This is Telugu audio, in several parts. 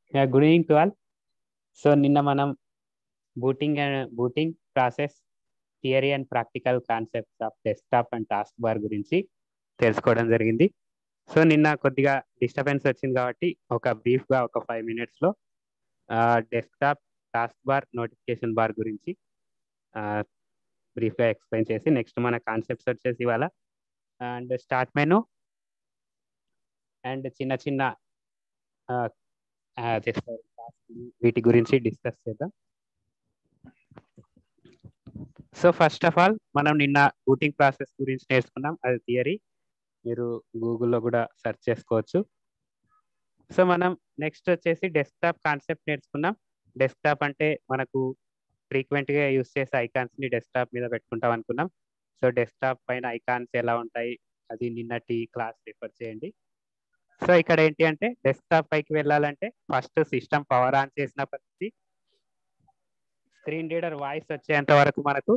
Yeah good evening to all so నిన్న మనం booting and booting process theory and practical concepts of desktop and task bar గురించి తెలుసుకోవడం జరిగింది సో నిన్న కొద్దిగా డిస్టర్బెన్స్ వచ్చింది కాబట్టి ఒక బ్రీఫ్గా ఒక ఫైవ్ మినిట్స్లో desktop task bar notification bar గురించి బ్రీఫ్గా ఎక్స్ప్లెయిన్ చేసి నెక్స్ట్ మన కాన్సెప్ట్స్ వచ్చేసి ఇవాళ అండ్ స్టార్ట్ మెను అండ్ చిన్న చిన్న వీటి గురించి డిస్కస్ చేద్దాం సో ఫస్ట్ ఆఫ్ ఆల్ మనం నిన్న బూటింగ్ ప్రాసెస్ గురించి నేర్చుకున్నాం అది థియరీ మీరు గూగుల్లో కూడా సెర్చ్ చేసుకోవచ్చు సో మనం నెక్స్ట్ వచ్చేసి డెస్క్టాప్ కాన్సెప్ట్ నేర్చుకున్నాం డెస్క్టాప్ అంటే మనకు ఫ్రీక్వెంట్గా యూస్ చేసే ఐకాన్స్ని డెస్క్టాప్ మీద పెట్టుకుంటాం అనుకున్నాం సో డెస్క్టాప్ పైన ఐకాన్స్ ఎలా ఉంటాయి అది నిన్నటి క్లాస్ రిఫర్ చేయండి సో ఇక్కడ ఏంటి అంటే డెస్క్టాప్ పైకి వెళ్ళాలంటే ఫస్ట్ సిస్టమ్ పవర్ ఆన్ చేసినప్పటి స్క్రీన్ రీడర్ వాయిస్ వచ్చేంత వరకు మనకు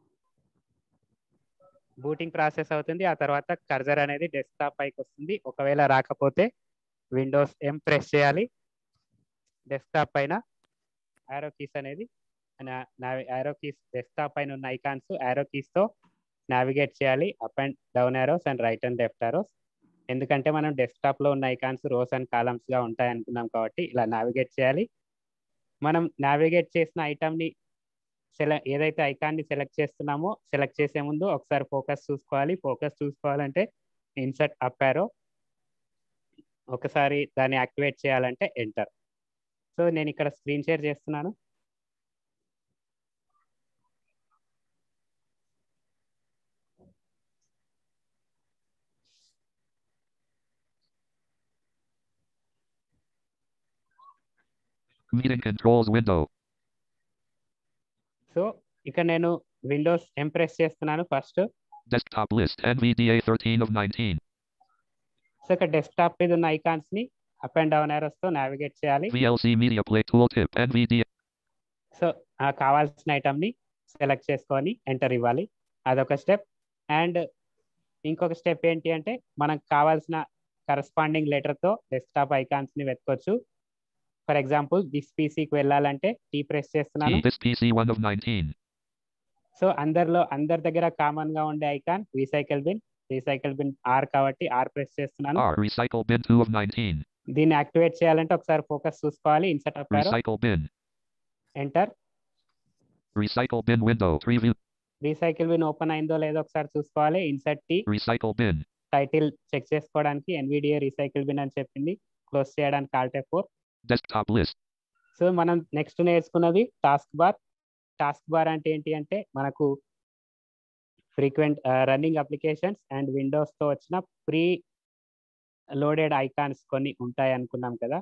బూటింగ్ ప్రాసెస్ అవుతుంది ఆ తర్వాత కర్జర్ అనేది డెస్క్టాప్ పైకి వస్తుంది ఒకవేళ రాకపోతే విండోస్ ఎం ప్రెస్ చేయాలి డెస్క్టాప్ పైన ఆరో కీస్ అనేది ఆరో కీస్ డెస్క్టాప్ పైన ఉన్న ఐకాన్స్ ఆరో కీస్తో నావిగేట్ చేయాలి up and down arrows and right and left arrows ఎందుకంటే మనం డెస్క్టాప్లో ఉన్న ఐకాన్స్ రోస్ అండ్ కాలమ్స్గా ఉంటాయి అనుకున్నాం కాబట్టి ఇలా నావిగేట్ చేయాలి మనం నావిగేట్ చేసిన ఐటమ్ని సెల ఏదైతే ఐకాన్ని సెలెక్ట్ చేస్తున్నామో సెలెక్ట్ చేసే ముందు ఒకసారి ఫోకస్ చూసుకోవాలి ఫోకస్ చూసుకోవాలంటే ఇన్సర్ట్ అప్ ఆరో ఒకసారి దాన్ని యాక్టివేట్ చేయాలంటే ఎంటర్ సో నేను ఇక్కడ స్క్రీన్ షేర్ చేస్తున్నాను Meeting controls window. సో ఇక్కడ నేను విండోస్ ఎం ప్రెస్ చేస్తున్నాను first Desktop list NVDA 13 of 19. So ఇక్కడ డెస్క్టాప్ మీద ఉన్న ఐకాన్స్ ని అప్ అండ్ డౌన్ ఆరోస్ తో నావిగేట్ చేయాలి VLC Media Play Tooltip NVDA. So ఆ కావాల్సిన ఐటమ్ ని సెలెక్ట్ చేసుకొని ఎంటర్ ఇవ్వాలి అదొక స్టెప్ అండ్ ఇంకొక స్టెప్ ఏంటి అంటే మనకు కావాల్సిన కరస్పాండింగ్ లెటర్ తో డెస్క్టాప్ ఐకాన్స్ ని వెతకొచ్చు ఫర్ ఎగ్జాంపుల్ దిస్ పీసీకి వెళ్ళాలంటే టీ ప్రెస్ చేస్తున్నాను T. This PC 1 of 19. So అందరిలో అందరి దగ్గర కామన్ గా ఉండే icon recycle bin recycle bin R కాబట్టి ఆర్ ప్రెస్ చేస్తున్నాను R. Recycle Bin 2 of 19. దీన్ని యాక్టివేట్ చేయాలంటే ఒకసారి ఫోకస్ చూసుకోవాలి insert up Recycle Bin. Enter Recycle Bin window. Preview. Recycle bin open అయిందో లేదో ఒకసారి చూసుకోవాలి insert T Recycle Bin. Title check చేసుకోవడానికి ఎన్విడిఏ రీసైకిల్ బిన్ అని చెప్పింది క్లోజ్ చేయడానికి alt four Desktop list. So మనం నెక్స్ట్ నేర్చుకున్నది టాస్క్ బార్ టాస్క్ బార్ అంటే ఏంటి అంటే మనకు ఫ్రీక్వెంట్ రన్నింగ్ అప్లికేషన్స్ అండ్ విండోస్తో వచ్చిన ప్రీ లోడెడ్ ఐకాన్స్ కొన్ని ఉంటాయి అనుకున్నాం కదా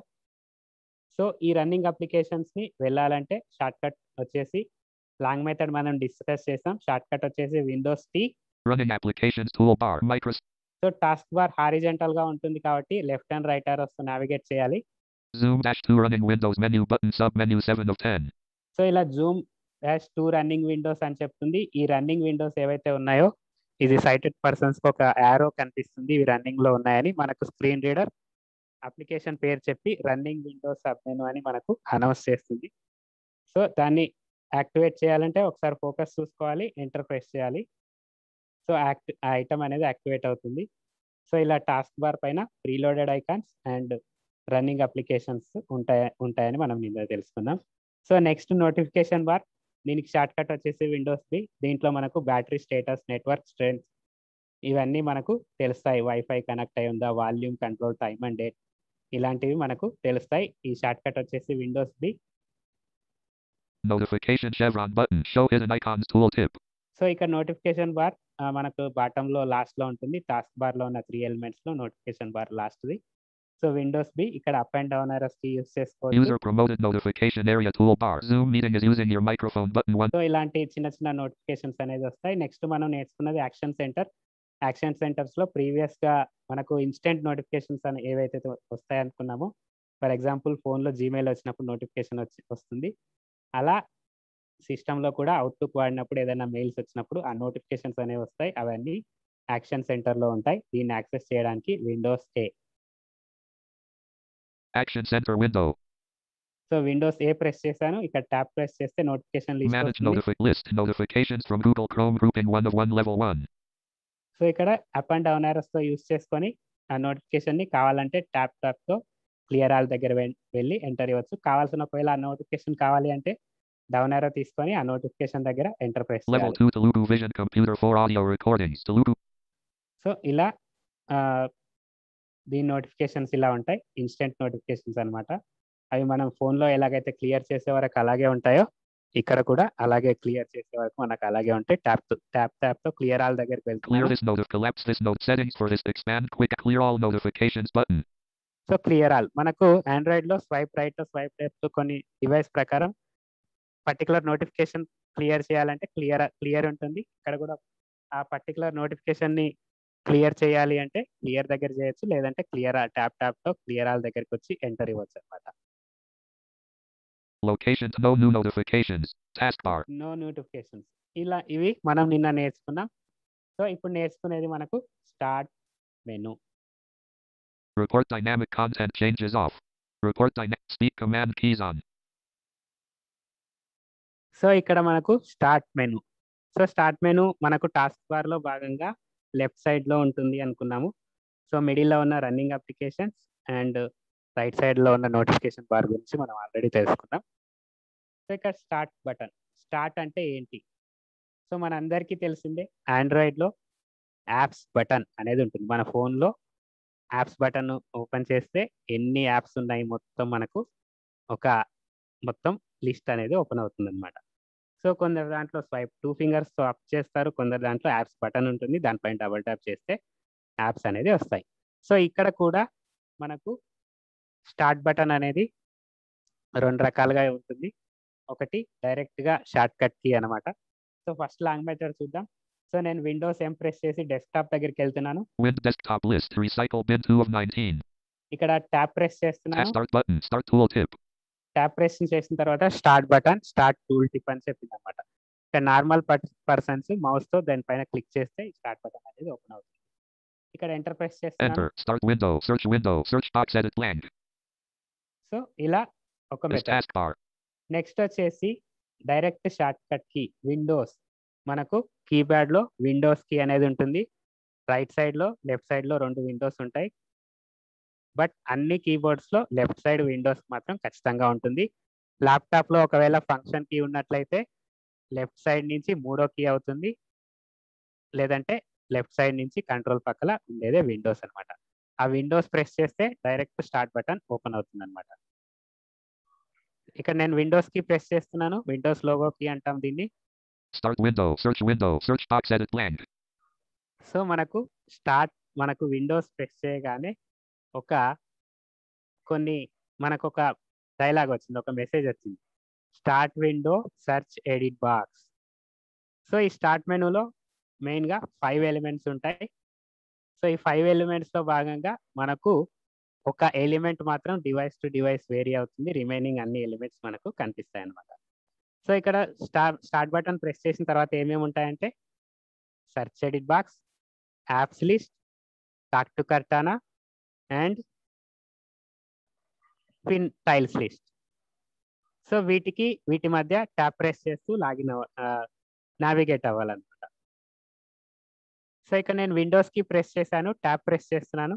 సో ఈ రన్నింగ్ అప్లికేషన్స్ని వెళ్ళాలంటే షార్ట్ కట్ వచ్చేసి లాంగ్ మెథడ్ మనం డిస్కస్ చేసాం షార్ట్ కట్ వచ్చేసి Windows T Running applications toolbar. Microsoft. So task bar horizontal గా ఉంటుంది కాబట్టి left and right arrows navigate చేయాలి Zoom dash 2 running Windows menu button sub menu 7 of 10. So ఇలా Zoom dash two running windows అని చెప్తుంది ఈ రన్నింగ్ విండోస్ ఏవైతే ఉన్నాయో ఇది సైటెడ్ పర్సన్స్ కి ఒక యారో కనిపిస్తుంది ఇవి రన్నింగ్ లో ఉన్నాయని మనకు స్క్రీన్ రీడర్ అప్లికేషన్ పేరు చెప్పి రన్నింగ్ విండోస్ సబ్ మెను అని మనకు అనౌన్స్ చేస్తుంది సో దాన్ని యాక్టివేట్ చేయాలంటే ఒకసారి ఫోకస్ చూసుకోవాలి ఎంటర్ ప్రెస్ చేయాలి సో యాక్ట్ ఆ ఐటమ్ అనేది యాక్టివేట్ అవుతుంది సో ఇలా టాస్క్ బార్ పైన preloaded icons and running applications ఉంటాయి ఉంటాయని మనం నిన్న తెలుసుకుందాం సో నెక్స్ట్ నోటిఫికేషన్ బార్ దీనికి షార్ట్ కట్ వచ్చేసి విండోస్ బి దీంట్లో మనకు బ్యాటరీ స్టేటస్ నెట్వర్క్ స్ట్రెంత్ ఇవన్నీ మనకు తెలుస్తాయి వైఫై కనెక్ట్ అయి ఉందా volume control time and date ఇలాంటివి మనకు తెలుస్తాయి ఈ షార్ట్ కట్ వచ్చేసి Windows B Notification chevron button. Show hidden icons tooltip. So ఇక్కడ నోటిఫికేషన్ బార్ మనకు బాటమ్ లో లాస్ట్ లో ఉంటుంది టాస్క్ బార్ లో ఉన్న త్రీ ఎలిమెంట్స్ లో notification bar last the so Windows B ఇక్కడ అప్ అండ్ డౌన్ అరస్ కి యూస్ చేసుకోవచ్చు User promoted notification area toolbar. Zoom meeting is using your microphone button 1. So ఇలాంటి చిన్న చిన్న నోటిఫికేషన్స్ అనేది వస్తాయి నెక్స్ట్ మనం నేర్చుకున్నది యాక్షన్ సెంటర్ యాక్షన్ సెంటర్స్ లో ప్రీవియస్ గా మనకు ఇన్స్టెంట్ నోటిఫికేషన్స్ అని ఏవైతే వస్తాయి అనుకున్నామో ఫర్ ఎగ్జాంపుల్ ఫోన్ లో జీమెయిల్ వచ్చినప్పుడు నోటిఫికేషన్ వచ్చి వస్తుంది అలా సిస్టమ్ లో కూడా అవుట్లుక్ వాడినప్పుడు ఏదైనా మెయిల్స్ వచ్చినప్పుడు ఆ నోటిఫికేషన్స్ అనేవి వస్తాయి అవన్నీ యాక్షన్ సెంటర్ లో ఉంటాయి దీన్ని యాక్సెస్ చేయడానికి Windows A Action center window. So Windows A press చేశాను ఇక్కడ ట్యాప్ ప్రెస్ చేస్తే నోటిఫికేషన్ లిస్ట్ Manage వస్తుంది notifi- list notifications from Google Chrome grouping 1 of 1 level 1. So ఇక్కడ అప్ అండ్ డౌన్ తో యూస్ చేసుకొని ఆ notification ని కావాలంటే ట్యాప్ ట్యాప్ తో క్లియర్ ఆల్ దగ్గర వెన్- వెళ్ళి ఎంటర్ ఇవ్వచ్చు కావాల్సిన ఒకవేళ ఆ నోటిఫికేషన్ కావాలి అంటే డౌన్ ఆరో తీసుకొని ఆ నోటిఫికేషన్ దగ్గర ఎంటర్ ప్రెస్ Level చేయాలి 2 Telugu Vision Computer for audio recordings. Telugu so ఇలా ఆ, దీని నోటిఫికేషన్స్ ఇలా ఉంటాయి ఇన్స్టెంట్ నోటిఫికేషన్స్ అన్నమాట అవి మనం phone లో ఎలాగైతే క్లియర్ చేసే వరకు అలాగే ఉంటాయో ఇక్కడ కూడా అలాగే క్లియర్ చేసే వరకు మనకు అలాగే ఉంటాయి ట్యాప్ ట్యాప్ ట్యాప్ తో క్లియర్ ఆల్ దగ్గరికి Clear వెళ్తున్నాను this note. Collapse this note. Settings for this. Expand quick. Clear all notifications button. So clear all మనకు ఆండ్రాయిడ్ లో స్వైప్ రైట్ స్వైప్ లెఫ్ట్ కొన్ని డివైస్ ప్రకారం పర్టికులర్ నోటిఫికేషన్ క్లియర్ చేయాలంటే క్లియర్ క్లియర్ ఉంటుంది ఇక్కడ కూడా ఆ పర్టికులర్ నోటిఫికేషన్ ని క్లియర్ చేయాలి అంటే క్లియర్ దగ్గర చేయొచ్చు లేదంటే క్లియర్ ట్యాప్ ట్యాప్ తో క్లియర్ ఆల్ దగ్గరికి వచ్చి ఎంటర్ ఇవ్వచ్చు అనమాట Locations. No new notifications. Taskbar. No notifications ఇలా ఇవి మనం నిన్న నేర్చుకున్నాం సో ఇప్పుడు నేర్చుకునేది మనకు start menu Report dynamic content changes off. Report dynamic. Speak command keys on. So ఇక్కడ మనకు start menu so start menu మనకు టాస్క్ బార్ లో భాగంగా లెఫ్ట్ సైడ్ లో ఉంటుంది అనుకున్నాము సో మిడిల్ లో ఉన్న running applications and right side లో ఉన్న నోటిఫికేషన్ బార్ గురించి మనం ఆల్రెడీ తెలుసుకున్నాం సో ఇక్కడ స్టార్ట్ బటన్ స్టార్ట్ అంటే ఏంటి సో మన అందరికీ తెలిసిందే ఆండ్రాయిడ్ లో యాప్స్ బటన్ అనేది ఉంటుంది మన phone లో యాప్స్ బటన్ ఓపెన్ చేస్తే ఎన్ని యాప్స్ ఉన్నాయి మొత్తం మనకు ఒక మొత్తం లిస్ట్ అనేది ఓపెన్ అవుతుంది అనమాట సో కొందరు దాంట్లో స్వైప్ టూ ఫింగర్స్ తో అప్ చేస్తారు కొందరు దాంట్లో యాప్స్ బటన్ ఉంటుంది దానిపైన డబుల్ ట్యాప్ చేస్తే యాప్స్ అనేది వస్తాయి సో ఇక్కడ కూడా మనకు స్టార్ట్ బటన్ అనేది రెండు రకాలుగా ఉంటుంది ఒకటి డైరెక్ట్ గా షార్ట్ కట్ కీ అనమాట సో ఫస్ట్ లాంగ్ మెథడ్ చూద్దాం సో నేను విండోస్ ఏం ప్రెస్ చేసి డెస్క్టాప్ దగ్గరికి వెళ్తున్నాను Wind desktop list. Recycle bin 2 of 19. ఇక్కడ ట్యాప్ ప్రెస్ Task చేస్తున్నాను start button. Start tool tip. Tab press చేసిన తర్వాత start button start tool tip అని చెప్పింది అనమాట ఇక్కడ నార్మల్ పర్సన్స్ మౌస్ తో దానిపైన క్లిక్ చేస్తే స్టార్ట్ బటన్ అనేది ఓపెన్ అవుతుంది ఇక్కడ ఎంటర్ ప్రెస్ చేస్తున్నాను Enter. Start window. Search window. Search box edit blank. So ఇలా ఒక This మెథడ్ taskbar. నెక్స్ట్ వచ్చేసి direct shortcut key Windows మనకు కీప్యాడ్ లో విండోస్ కీ అనేది ఉంటుంది రైట్ సైడ్ లో లెఫ్ట్ సైడ్ లో రెండు విండోస్ ఉంటాయి బట్ అన్ని కీబోర్డ్స్ లో లెఫ్ట్ సైడ్ విండోస్ మాత్రం ఖచ్చితంగా ఉంటుంది ల్యాప్టాప్ లో ఒకవేళ ఫంక్షన్ కీ ఉన్నట్లయితే లెఫ్ట్ సైడ్ నుంచి మూడో కీ అవుతుంది లేదంటే లెఫ్ట్ సైడ్ నుంచి కంట్రోల్ పక్కల ఉండేదే విండోస్ అన్నమాట ఆ విండోస్ ప్రెస్ చేస్తే డైరెక్ట్ స్టార్ట్ బటన్ ఓపెన్ అవుతుంది అనమాట ఇక్కడ నేను విండోస్ కి ప్రెస్ చేస్తున్నాను విండోస్ లోగో కి అంటాం దీన్ని Start window. Search window. Search box edit blank. So మనకు స్టార్ట్ మనకు విండోస్ ప్రెస్ చేయగానే ఒక కొన్ని మనకు ఒక డైలాగ్ వచ్చింది ఒక మెసేజ్ వచ్చింది start window search edit box so ఈ స్టార్ట్ మెనూలో మెయిన్గా ఫైవ్ ఎలిమెంట్స్ ఉంటాయి సో ఈ ఫైవ్ ఎలిమెంట్స్ లో భాగంగా మనకు ఒక ఎలిమెంట్ మాత్రం డివైస్ టు డివైస్ వేరీ అవుతుంది రిమైనింగ్ అన్ని ఎలిమెంట్స్ మనకు కనిపిస్తాయి అన్నమాట సో ఇక్కడ స్టార్ స్టార్ట్ బటన్ ప్రెస్ చేసిన తర్వాత ఏమేమి ఉంటాయంటే search edit box apps list talk to Cortana and pin tiles list so వీటికి వీటి మధ్య ట్యాప్ ప్రెస్ చేస్తూ లాగిన్ నావిగేట్ అవ్వాలన్నమాట సో ఇక్కడ నేను విండోస్ కి ప్రెస్ చేశాను ట్యాప్ ప్రెస్ చేస్తున్నాను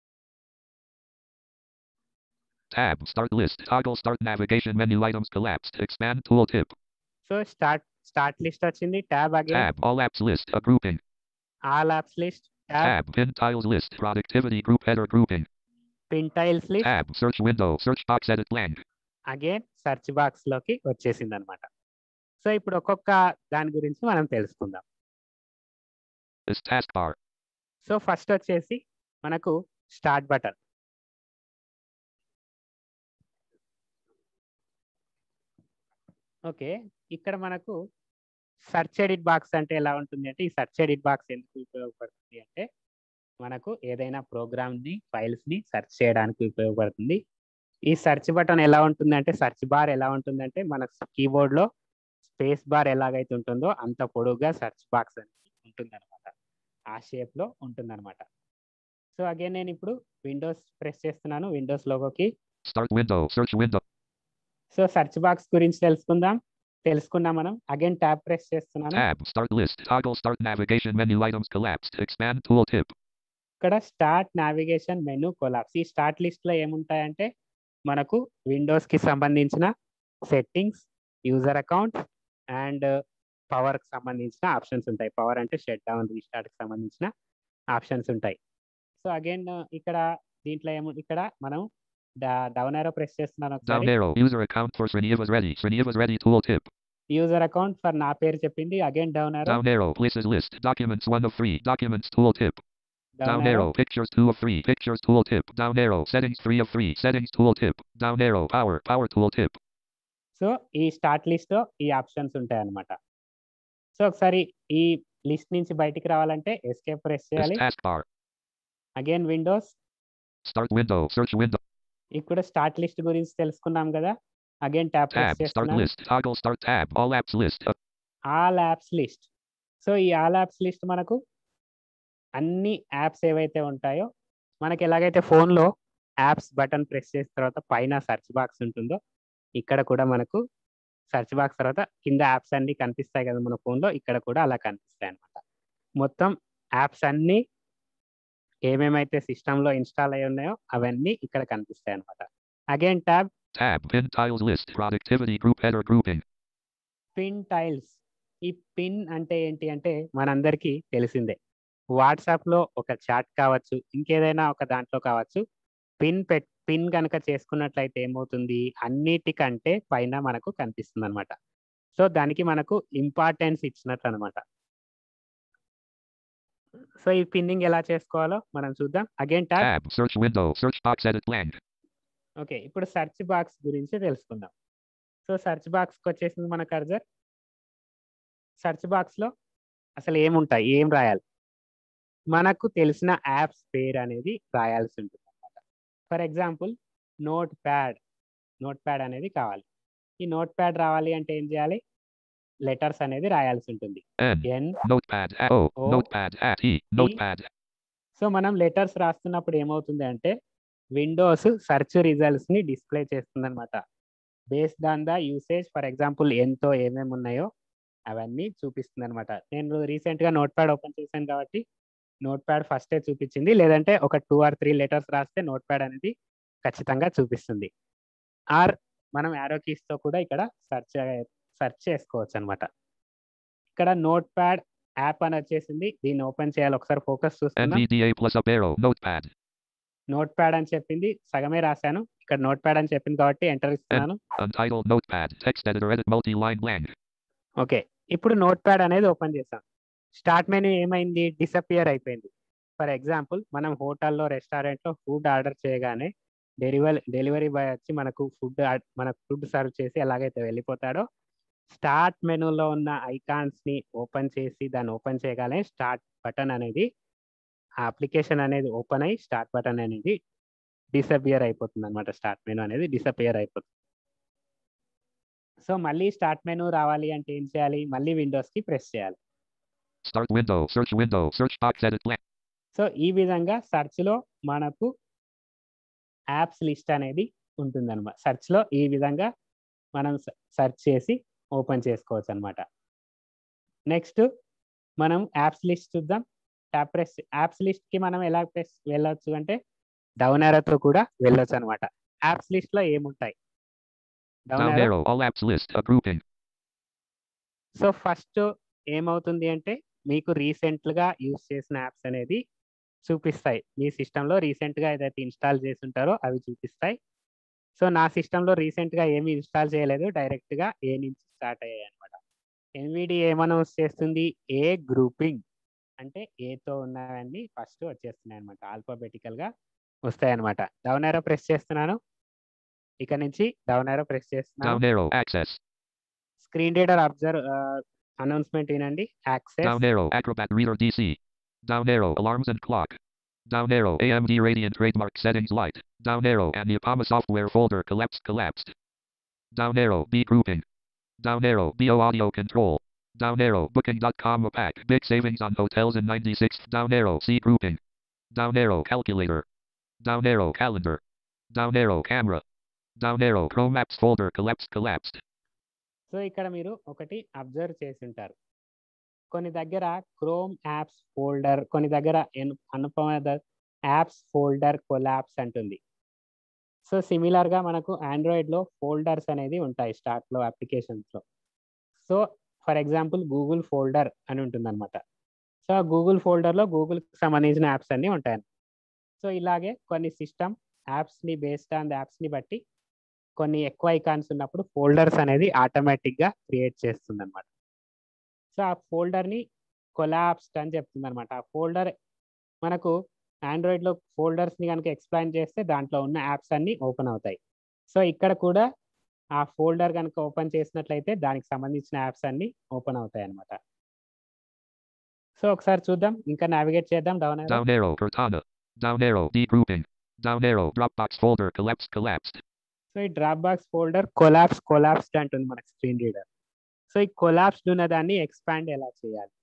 Tab. Start list. Toggle start navigation menu items collapsed. Expand tooltip. So start start list వచ్చింది tab again Tab. All apps list. A grouping. All apps list tab Tab. Pin tiles list. Productivity group header grouping. Pin tiles list Tab. Search window. Search box edit blank. Again search box లోకి వచ్చేసింది అనమాట సో ఇప్పుడు ఒక్కొక్క దాని గురించి మనం తెలుసుకుందాం This taskbar. సో ఫస్ట్ వచ్చేసి మనకు స్టార్ట్ బటన్ ఓకే ఇక్కడ మనకు సర్చ్ ఎడిట్ బాక్స్ అంటే ఎలా ఉంటుంది అంటే ఈ సర్చ్ ఎడిట్ బాక్స్ ఎందుకు ఉపయోగపడుతుంది అంటే మనకు ఏదైనా ప్రోగ్రామ్ ని ఫైల్స్ ని సెర్చ్ చేయడానికి ఉపయోగపడుతుంది ఈ సెర్చ్ బటన్ ఎలా ఉంటుంది అంటే సెర్చ్ బార్ ఎలా ఉంటుందంటే మన కీబోర్డ్ లో స్పేస్ బార్ ఎలాగైతే ఉంటుందో అంత పొడుగ్గా సెర్చ్ బాక్స్ అనేది ఉంటుంది అనమాట ఆ షేప్ లో ఉంటుంది అనమాట సో అగైన్ నేను ఇప్పుడు విండోస్ ప్రెస్ చేస్తున్నాను విండోస్ లోగోకి Start window. Search window. So search box గురించి తెలుసుకుందాం తెలుసుకున్నాం మనం అగైన్ ట్యాబ్ ప్రెస్ చేస్తున్నాను Tab. Start list. Toggle start navigation menu items collapsed. Expand tooltip. ఇక్కడ స్టార్ట్ నావిగేషన్ మెనూ కొలాప్స్ ఈ స్టార్ట్ లిస్ట్ లో ఏముంటాయంటే మనకు విండోస్ కి సంబంధించిన settings user account and power కి సంబంధించిన ఆప్షన్స్ ఉంటాయి పవర్ అంటే షట్ డౌన్ రీస్టార్ట్ కి సంబంధించిన ఆప్షన్స్ ఉంటాయి సో అగైన్ ఇక్కడ దీంట్లో ఏము ఇక్కడ మనం డౌన్ ఏరో ప్రెస్ చేస్తున్నాను Down ఒకసారి arrow. User account for Sriniva's ready. Sriniva's ready tooltip. User account for నా పేరు చెప్పింది అగైన్ డౌన్ ఏరో Down arrow. Places list. Documents 1 of 3. Documents tooltip. Down down arrow arrow. Pictures 2 of 3. Pictures tooltip. Down arrow. Settings 3 of 3. Settings tooltip. Down arrow. Power. Power tooltip. So ఈ స్టార్ట్ లిస్ట్ ఈ ఆప్షన్స్ ఉంటాయి అన్నమాట సో ఒకసారి ఈ లిస్ట్ నుంచి బయటికి రావాలంటే ఎస్కేప్ ప్రెస్ This చేయాలి taskbar. Again Windows Start window. Search window. ఇప్పుడు స్టార్ట్ లిస్ట్ గురించి తెలుసుకున్నాం కదా again tab press Tab. Start చేస్తున్నాను list. Toggle start tab. All apps list. Uh, all apps list so ఈ ఆల్ యాప్స్ లిస్ట్ మనకు అన్ని యాప్స్ ఏవైతే ఉంటాయో మనకి ఎలాగైతే ఫోన్లో యాప్స్ బటన్ ప్రెస్ చేసిన తర్వాత పైన సెర్చ్ బాక్స్ ఉంటుందో ఇక్కడ కూడా మనకు సెర్చ్ బాక్స్ తర్వాత కింద యాప్స్ అన్ని కనిపిస్తాయి కదా మన ఫోన్లో ఇక్కడ కూడా అలా కనిపిస్తాయి అన్నమాట మొత్తం యాప్స్ అన్ని ఏమేమైతే సిస్టంలో ఇన్స్టాల్ అయి ఉన్నాయో అవన్నీ ఇక్కడ కనిపిస్తాయి అన్నమాట again tab tab. Pin tiles list. Productivity group header grouping. Pin tiles ఈ పిన్ అంటే ఏంటి అంటే మనందరికీ తెలిసిందే వాట్సాప్లో ఒక చాట్ కావచ్చు ఇంకేదైనా ఒక దాంట్లో కావచ్చు పిన్ పెట్ పిన్ కనుక చేసుకున్నట్లయితే ఏమవుతుంది అన్నిటికంటే పైన మనకు కనిపిస్తుంది అనమాట సో దానికి మనకు ఇంపార్టెన్స్ ఇచ్చినట్లు అనమాట సో ఈ పిన్నింగ్ ఎలా చేసుకోవాలో మనం చూద్దాం again tab Tab. Search window. Search box edit blank. Okay ఇప్పుడు సెర్చ్ బాక్స్ గురించి తెలుసుకుందాం సో సెర్చ్ బాక్స్కి వచ్చేసింది మన కర్జర్ సెర్చ్ బాక్స్లో అసలు ఏముంటాయి ఏం రాయాలి మనకు తెలిసిన యాప్స్ పేరు అనేది రాయాల్సి ఉంటుంది అనమాట for example Notepad note pad అనేది కావాలి ఈ నోట్ ప్యాడ్ రావాలి అంటే ఏం చేయాలి లెటర్స్ అనేది రాయాల్సి ఉంటుంది N. N Notepad. A- O. O. Notepad. At E. Notepad. So మనం లెటర్స్ రాస్తున్నప్పుడు ఏమవుతుంది అంటే విండోస్ సెర్చ్ రిజల్ట్స్ ని డిస్ప్లే చేస్తుంది అనమాట based on the usage for example ఎంతో ఏమేమి ఉన్నాయో అవన్నీ చూపిస్తుంది అనమాట నేను రీసెంట్ గా నోట్ ప్యాడ్ ఓపెన్ చేశాను కాబట్టి నోట్ ప్యాడ్ ఫస్టే చూపించింది లేదంటే ఒక టూ ఆర్ త్రీ లెటర్స్ రాస్తే నోట్ ప్యాడ్ అనేది ఖచ్చితంగా చూపిస్తుంది ఆర్ మనం యారో కీస్ తో కూడా ఇక్కడ సెర్చ్ సెర్చ్ చేసుకోవచ్చు అనమాట ఇక్కడ నోట్ ప్యాడ్ యాప్ అని వచ్చేసింది దీన్ని ఓపెన్ చేయాలి ఒకసారి ఫోకస్ చూస్తున్నాం NVDA plus up arrow. Notepad. Notepad అని చెప్పింది సగమే రాశాను ఇక్కడ నోట్ ప్యాడ్ అని చెప్పింది కాబట్టి ఎంటర్ ఇస్తున్నాను Untitled Notepad. Text editor edit multi-line blank. Okay ఇప్పుడు నోట్ ప్యాడ్ అనేది ఓపెన్ చేసాం స్టార్ట్ మెనూ ఏమైంది డిసపియర్ అయిపోయింది ఫర్ ఎగ్జాంపుల్ మనం హోటల్లో రెస్టారెంట్లో ఫుడ్ ఆర్డర్ చేయగానే డెలివరీ డెలివరీ బాయ్ వచ్చి మనకు ఫుడ్ మనకు ఫుడ్ సర్వ్ చేసి ఎలాగైతే వెళ్ళిపోతాడో స్టార్ట్ మెనూలో ఉన్న ఐకాన్స్ ని ఓపెన్ చేసి దాన్ని ఓపెన్ చేయగానే స్టార్ట్ బటన్ అనేది ఆ అప్లికేషన్ అనేది ఓపెన్ అయ్యి స్టార్ట్ బటన్ అనేది డిసపియర్ అయిపోతుంది అనమాట స్టార్ట్ మెనూ అనేది డిసపియర్ అయిపోతుంది సో మళ్ళీ స్టార్ట్ మెనూ రావాలి అంటే ఏం చేయాలి మళ్ళీ విండోస్ కి ప్రెస్ చేయాలి Start window. Search window. Search box edit blank. So ఈ విధంగా search లో మనకు యాప్స్ లిస్ట్ అనేది ఉంటుందన్నమాట Search లో ఈ విధంగా మనం సెర్చ్ చేసి ఓపెన్ చేసుకోవచ్చు అనమాట నెక్స్ట్ మనం యాప్స్ లిస్ట్ చూద్దాం ట్యాప్ ప్రెస్ యాప్స్ లిస్ట్ కి మనం ఎలా ప్రెస్ వెళ్ళొచ్చు అంటే డౌన్ తో కూడా వెళ్ళొచ్చు అనమాట యాప్స్ లిస్ట్ లో ఏముంటాయి down Down arrow. All apps list. A grouping. So first ఏమవుతుంది అంటే మీకు recent గా యూస్ చేసిన యాప్స్ అనేది చూపిస్తాయి మీ సిస్టంలో గా ఏదైతే ఇన్స్టాల్ చేసి ఉంటారో అవి చూపిస్తాయి సో నా సిస్టంలో గా ఏమి ఇన్స్టాల్ చేయలేదు direct గా ఏ నుంచి స్టార్ట్ అయ్యాయి అనమాట ఎన్విడి ఏమనౌన్స్ చేస్తుంది ఏ గ్రూపింగ్ అంటే ఏతో ఉన్నవన్నీ ఫస్ట్ వచ్చేస్తున్నాయి అనమాట ఆల్ఫాబెటికల్ గా వస్తాయి అనమాట డౌన్ ఏరో ప్రెస్ చేస్తున్నాను ఇక నుంచి డౌన్ ఏరో ప్రెస్ చేస్తున్నాను Down arrow. Access. Screen reader observe announcement వినండి access Down arrow. Acrobat Reader DC. Down arrow. Alarms and clock. Down arrow. AMD Radiant trademark settings light. Down arrow. And the Apama software folder collapsed collapsed. Down arrow. B grouping. Down arrow. BO audio control. Down arrow. Booking.com opaque. Big savings on hotels in 96th. Down arrow. C grouping. Down arrow. Calculator. Down arrow. Calendar. Down arrow. Camera. Down arrow. Chrome apps folder collapsed. Collapsed. So ఇక్కడ మీరు ఒకటి అబ్జర్వ్ చేసి ఉంటారు కొన్ని దగ్గర క్రోమ్ యాప్స్ ఫోల్డర్ కొన్ని దగ్గర ఎన్- అనుపమ యాప్స్ ఫోల్డర్ కొలాప్స్ అంటుంది సో సిమిలర్గా మనకు ఆండ్రాయిడ్లో ఫోల్డర్స్ అనేది ఉంటాయి స్టార్ట్లో అప్లికేషన్స్లో so for example Google folder అని ఉంటుందన్నమాట సో ఆ గూగుల్ ఫోల్డర్లో గూగుల్కి సంబంధించిన యాప్స్ అన్నీ ఉంటాయి సో ఇలాగే కొన్ని సిస్టమ్ యాప్స్ని బేస్డ్ ఆన్ ద యాప్స్ని బట్టి కొన్ని ఎక్కువ ఐకాన్స్ ఉన్నప్పుడు ఫోల్డర్స్ అనేది ఆటోమేటిక్గా క్రియేట్ చేస్తుంది అనమాట సో ఆ ఫోల్డర్ని కొలాప్స్డ్ అని చెప్తుంది అనమాట ఆ ఫోల్డర్ మనకు ఆండ్రాయిడ్లో ఫోల్డర్స్ని కనుక ఎక్స్ప్లెయిన్ చేస్తే దాంట్లో ఉన్న యాప్స్ అన్నీ ఓపెన్ అవుతాయి సో ఇక్కడ కూడా ఆ ఫోల్డర్ కనుక ఓపెన్ చేసినట్లయితే దానికి సంబంధించిన యాప్స్ అన్నీ ఓపెన్ అవుతాయి అనమాట సో ఒకసారి చూద్దాం ఇంకా నావిగేట్ చేద్దాం down Down arrow. Cortana. Down arrow. Degrouping. Down arrow. Dropbox folder collapsed. Collapsed. So ఈ Dropbox folder collapse collapsed అంటుంది మనకి స్క్రీన్ రీడర్ సో ఈ కొలాప్స్డ్ ఉన్న దాన్ని ఎక్స్పాండ్ ఎలా చేయాలి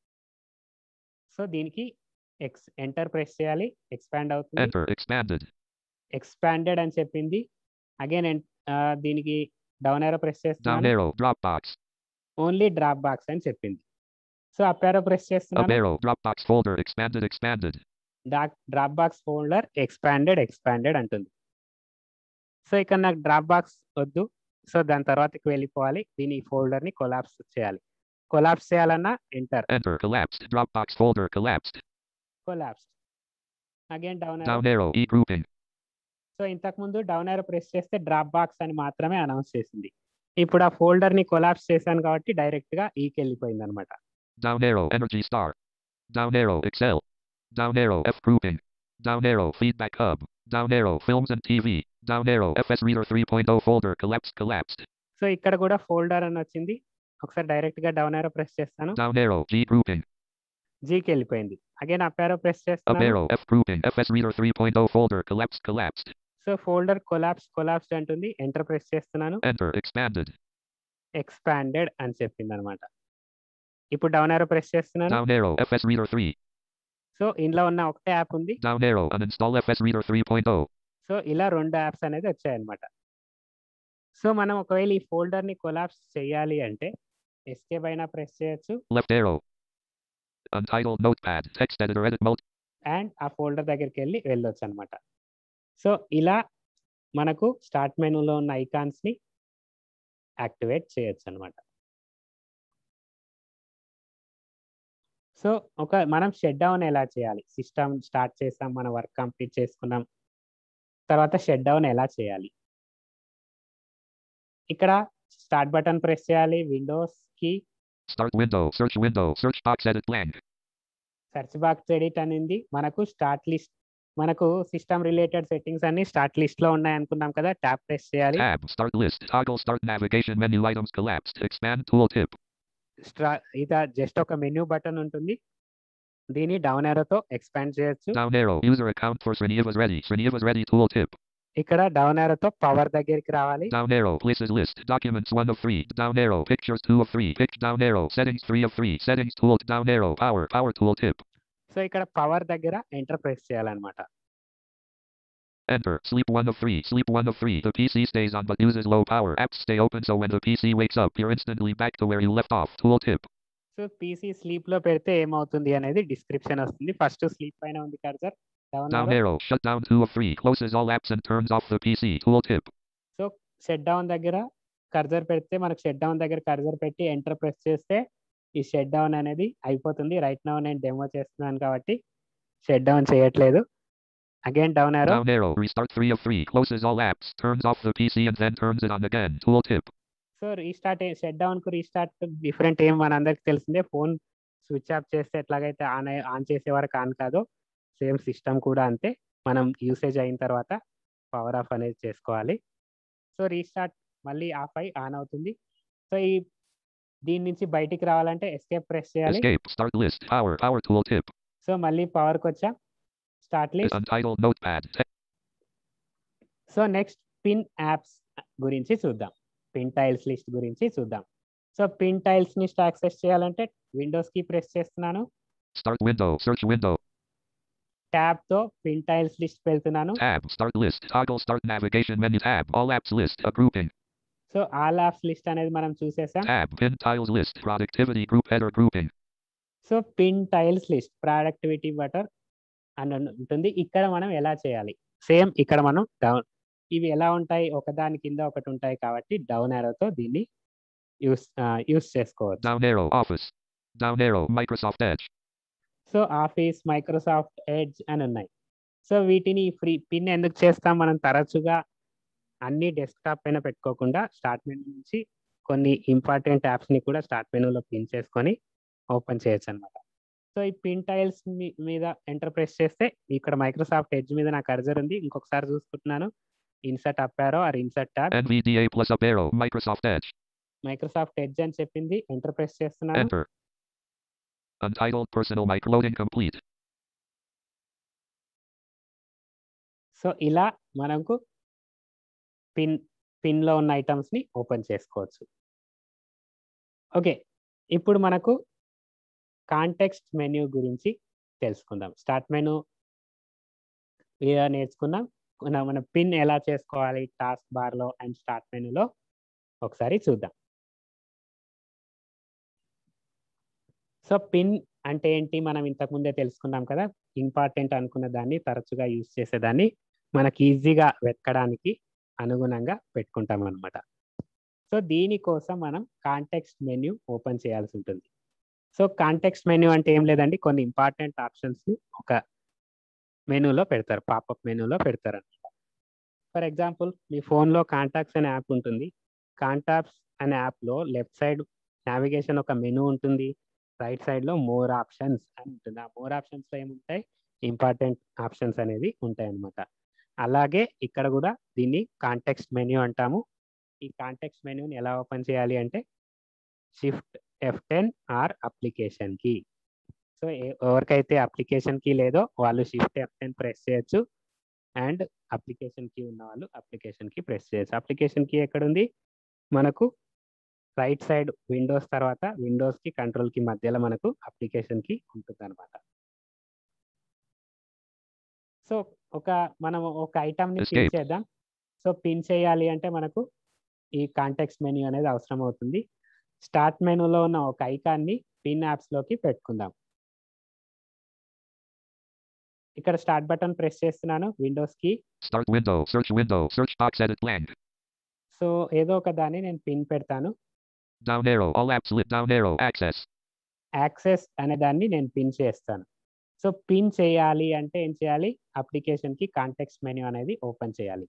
సో దీనికి ఎక్స్ ఎంటర్ ప్రెస్ చేయాలి ఎక్స్పాండ్ అవుతుంది Enter. Expanded. ఎక్స్పాండెడ్ అని చెప్పింది అగైన్ దీనికి డౌన్ ఏరో ప్రెస్ Down చేస్తున్నాను arrow. Dropbox. Only Dropbox అని చెప్పింది so up arrow press Up చేస్తున్నాను arrow. Dropbox folder. Expanded. Expanded. Dropbox folder expanded expanded అంటుంది సో ఇక్కడ నాకు డ్రాప్ బాక్స్ వద్దు సో దాని తర్వాతకి వెళ్ళిపోవాలి దీని ఫోల్డర్ ని కొలాప్స్ చేయాలి కొలాప్స్ చేయాలన్నా enter Enter. Collapsed. Dropbox folder. Collapsed. Collapse again down Down arrow. E grouping. So ఇంతకు ముందు డౌన్ ఏరో ప్రెస్ చేస్తే డ్రాప్ బాక్స్ అని మాత్రమే అనౌన్స్ చేసింది ఇప్పుడు ఆ ఫోల్డర్ ని కొలాప్స్ చేశాను కాబట్టి డైరెక్ట్ గా ఈకి వెళ్ళిపోయింది అనమాట Down arrow. Energy star. Down arrow. Excel. Down arrow. F grouping. Down arrow. Feedback hub. Down arrow. Films and TV. Down arrow. FS Reader 3.0 folder. Collapsed. Collapsed. So ఇక్కడ కూడా ఫోల్డర్ అని వచ్చింది ఒకసారి డైరెక్ట్ గా డౌన్ ఏరో ప్రెస్ చేస్తాను Down arrow. G grouping. జీకి వెళ్ళిపోయింది again up arrow press Up చేస్తాను arrow. F grouping. FS Reader 3.0 folder. Collapsed. Collapsed. So folder collapse collapsed అంటుంది ఎంటర్ ప్రెస్ చేస్తున్నాను Enter. Expanded. ఎక్స్పాండెడ్ అని చెప్పింది అనమాట ఇప్పుడు డౌన్ ఏరో ప్రెస్ చేస్తున్నాను Down arrow. FS Reader 3. So ఇందులో ఉన్న ఒకటే యాప్ ఉంది Down arrow. Uninstall FS Reader 3.0. So ఇలా రెండు యాప్స్ అనేది వచ్చాయన్నమాట సో మనం ఒకవేళ ఈ ఫోల్డర్ ని కొలాప్స్ చేయాలి అంటే ఎస్కేప్ అయినా ప్రెస్ చేయొచ్చు Left arrow. Untitled Notepad. Text editor. Edit multi. And ఆ ఫోల్డర్ దగ్గరికి వెళ్ళి వెళ్ళొచ్చు అనమాట సో ఇలా మనకు స్టార్ట్ మెనూలో ఉన్న ఐకాన్స్ ని యాక్టివేట్ చేయొచ్చు అనమాట సో ఒక మనం షట్ డౌన్ ఎలా చేయాలి సిస్టమ్ స్టార్ట్ చేసాం మన వర్క్ కంప్లీట్ చేసుకున్నాం తర్వాత షట్ డౌన్ ఎలా చేయాలి ఇక్కడ స్టార్ట్ బటన్ ప్రెస్ చేయాలి Windows key Start window. Search window. Search box. Edit blank. Search box edit అనింది మనకు స్టార్ట్ లిస్ట్ మనకు సిస్టమ్ రిలేటెడ్ సెట్టింగ్స్ అన్ని స్టార్ట్ లిస్ట్ లో ఉన్నాయి అనుకున్నాం కదా ట్యాప్ ప్రెస్ చేయాలి Tab. Start list. Toggle start navigation menu items collapsed. Expand tooltip. స్ట్రా ఇది జస్ట్ ఒక మెన్యూ బటన్ ఉంటుంది దీన్ని డౌన్ తో ఎక్స్పాండ్ చేయొచ్చు Down arrow. User account for Sriniva's ready. Sriniva's ready tooltip. ఇక్కడ డౌన్ తో పవర్ దగ్గరికి రావాలి Down arrow. Places list. Documents 1 of 3. Down arrow. Pictures 2 of 3. Pick down arrow. Settings 3 of 3. Settings tool. Down arrow. Power. Power tooltip. So ఇక్కడ పవర్ దగ్గర ఎంటర్ ప్రెస్ చేయాలన్నమాట Enter. Sleep 1 of 3. Sleep 1 of 3. The PC stays on but uses low power. Apps stay open so when the PC wakes up, you're instantly back to where you left off. Tooltip. So PC sleep లో పెడితే ఏమవుతుంది అనేది డిస్క్రిప్షన్ వస్తుంది ఫస్ట్ స్లీప్ పైన ఉంది cursor down Down arrow. Shut down 2 of 3. Closes all apps and turns off the PC. Tooltip. So shut down దగ్గర కర్జర్ పెడితే మనకు షట్ డౌన్ దగ్గర కర్జర్ పెట్టి ఎంటర్ ప్రెస్ చేస్తే ఈ షట్ డౌన్ అనేది అయిపోతుంది రైట్ నౌ నేను డెమో చేస్తున్నాను కాబట్టి షట్ డౌన్ చేయట్లేదు again down arrow Down arrow. Restart 3 of 3. Closes all apps. Turns off the PC and then turns it on again. Tooltip. So restart shut down కు రీస్టార్ట్ డిఫరెంట్ ఏం మనందరికి తెలిసిందే ఫోన్ స్విచ్ ఆఫ్ చేస్తే ఎట్లాగైతే ఆన్ ఆన్ చేసే వరకు ఆన్ కాదో సేమ్ సిస్టమ్ కూడా అంతే మనం యూసేజ్ అయిన తర్వాత పవర్ ఆఫ్ అనేది చేసుకోవాలి సో రీస్టార్ట్ మళ్ళీ ఆఫ్ అయి ఆన్ అవుతుంది సో ఈ దీని నుంచి బయటికి రావాలంటే ఎస్కేప్ ప్రెస్ చేయాలి Escape. Start list. Power. Power tooltip. So మళ్ళీ పవర్కి వచ్చాం start list Untitled notepad. Te- so next pin apps గురించి చూద్దాం పిన్ టైల్స్ లిస్ట్ గురించి చూద్దాం సో పిన్ టైల్స్ ని యాక్సెస్ చేయాలంటే విండోస్ కి ప్రెస్ చేస్తున్నాను Start window. Search window. Tab తో పిన్ టైల్స్ లిస్ట్ వెళ్తున్నాను Tab. Start list. Toggle start navigation menu. Tab. All apps list. A grouping. So all apps list అనేది మనం చూసేసాం Tab. Pin tiles list. Productivity group header grouping. So pin tiles list productivity బటర్ అని ఉంటుంది ఇక్కడ మనం ఎలా చేయాలి సేమ్ ఇక్కడ మనం డౌన్ ఇవి ఎలా ఉంటాయి ఒకదాని కింద ఒకటి ఉంటాయి కాబట్టి డౌన్ తో దీన్ని యూస్ యూస్ చేసుకోవచ్చు Down arrow. Office. Down arrow. Microsoft Edge. So Office Microsoft Edge అని ఉన్నాయి సో వీటిని ఫ్రీ పిన్ ఎందుకు చేస్తాం మనం తరచుగా అన్ని డెస్క్టాప్ పైన పెట్టుకోకుండా స్టార్ట్ మెనూ నుంచి కొన్ని ఇంపార్టెంట్ యాప్స్ ని కూడా స్టార్ట్ మెనూలో పిన్ చేసుకొని ఓపెన్ చేయొచ్చు అనమాట సో ఈ పిన్ టైల్స్ మీద ఎంటర్ ప్రెస్ చేస్తే ఇక్కడ మైక్రోసాఫ్ట్ ఎడ్జ్ మీద నా కర్జర్ ఉంది ఇంకొకసారి చూసుకుంటున్నాను insert up arrow or insert tab NVDA plus up arrow. Microsoft Edge. Microsoft Edge అని చెప్పింది ఎంటర్ ప్రెస్ చేస్తున్నాను Enter. Untitled personal microloading complete. So ఇలా మనకు పిన్ పిన్లో ఉన్న ఐటమ్స్ ని ఓపెన్ చేసుకోవచ్చు ఓకే ఇప్పుడు మనకు కాంటెక్స్ట్ మెన్యూ గురించి తెలుసుకుందాం స్టార్ట్ మెనూ నేర్చుకున్నాం మన- మన పిన్ ఎలా చేసుకోవాలి టాస్క్ బార్లో అండ్ స్టార్ట్ మెనూలో ఒకసారి చూద్దాం సో పిన్ అంటే ఏంటి మనం ఇంతకుముందే తెలుసుకున్నాం కదా ఇంపార్టెంట్ అనుకున్న దాన్ని తరచుగా యూజ్ చేసేదాన్ని మనకి ఈజీగా వెతకడానికి అనుగుణంగా పెట్టుకుంటాం అనమాట సో దీనికోసం మనం కాంటెక్స్ట్ మెన్యూ ఓపెన్ చేయాల్సి ఉంటుంది సో కాంటెక్స్ట్ మెన్యూ అంటే ఏం లేదండి కొన్ని ఇంపార్టెంట్ ఆప్షన్స్ ని ఒక మెనూలో పెడతారు పాపప్ మెనూలో పెడతారు అనమాట ఫర్ ఎగ్జాంపుల్ మీ ఫోన్లో కాంటాక్ట్స్ అనే యాప్ ఉంటుంది కాంటాక్ట్స్ అనే యాప్లో లెఫ్ట్ సైడ్ నావిగేషన్ ఒక మెనూ ఉంటుంది రైట్ సైడ్ లో మోర్ ఆప్షన్స్ అని ఉంటుంది ఆ మోర్ ఆప్షన్స్ లో ఏముంటాయి ఇంపార్టెంట్ ఆప్షన్స్ అనేది ఉంటాయి అన్నమాట అలాగే ఇక్కడ కూడా దీన్ని కాంటెక్స్ట్ మెన్యూ అంటాము ఈ కాంటెక్స్ట్ మెన్యూని ఎలా ఓపెన్ చేయాలి అంటే shift F ten or application key so ఎవరికైతే అప్లికేషన్ కి లేదో వాళ్ళు షిఫ్ట్ ఎఫ్ టెన్ ప్రెస్ చేయొచ్చు అండ్ అప్లికేషన్ కి ఉన్న వాళ్ళు అప్లికేషన్ కి ప్రెస్ చేయొచ్చు అప్లికేషన్ కి ఎక్కడ ఉంది మనకు రైట్ సైడ్ విండోస్ తర్వాత విండోస్ కి కంట్రోల్ కి మధ్యలో మనకు అప్లికేషన్ కి ఉంటుంది అనమాట సో ఒక మనం ఒక ఐటమ్ ని పిన్ Escape. చేద్దాం సో పిన్ చేయాలి అంటే మనకు ఈ కాంటెక్స్ట్ మెనూ అనేది అవసరం అవుతుంది స్టార్ట్ మెనూలో ఉన్న ఒక ఐకాన్ ని పిన్ యాప్స్ లోకి పెట్టుకుందాం ఇక్కడ స్టార్ట్ బటన్ ప్రెస్ చేస్తున్నాను Windows key Start window. Search window. Search box edit blank. So ఏదో ఒక దాన్ని నేను పిన్ పెడతాను Down arrow. All apps lit. Down arrow. Access. Access అనే దాన్ని నేను పిన్ చేస్తాను సో పిన్ చేయాలి అంటే ఏం చేయాలి అప్లికేషన్ కి కాంటెక్స్ట్ మెనూ అనేది ఓపెన్ చేయాలి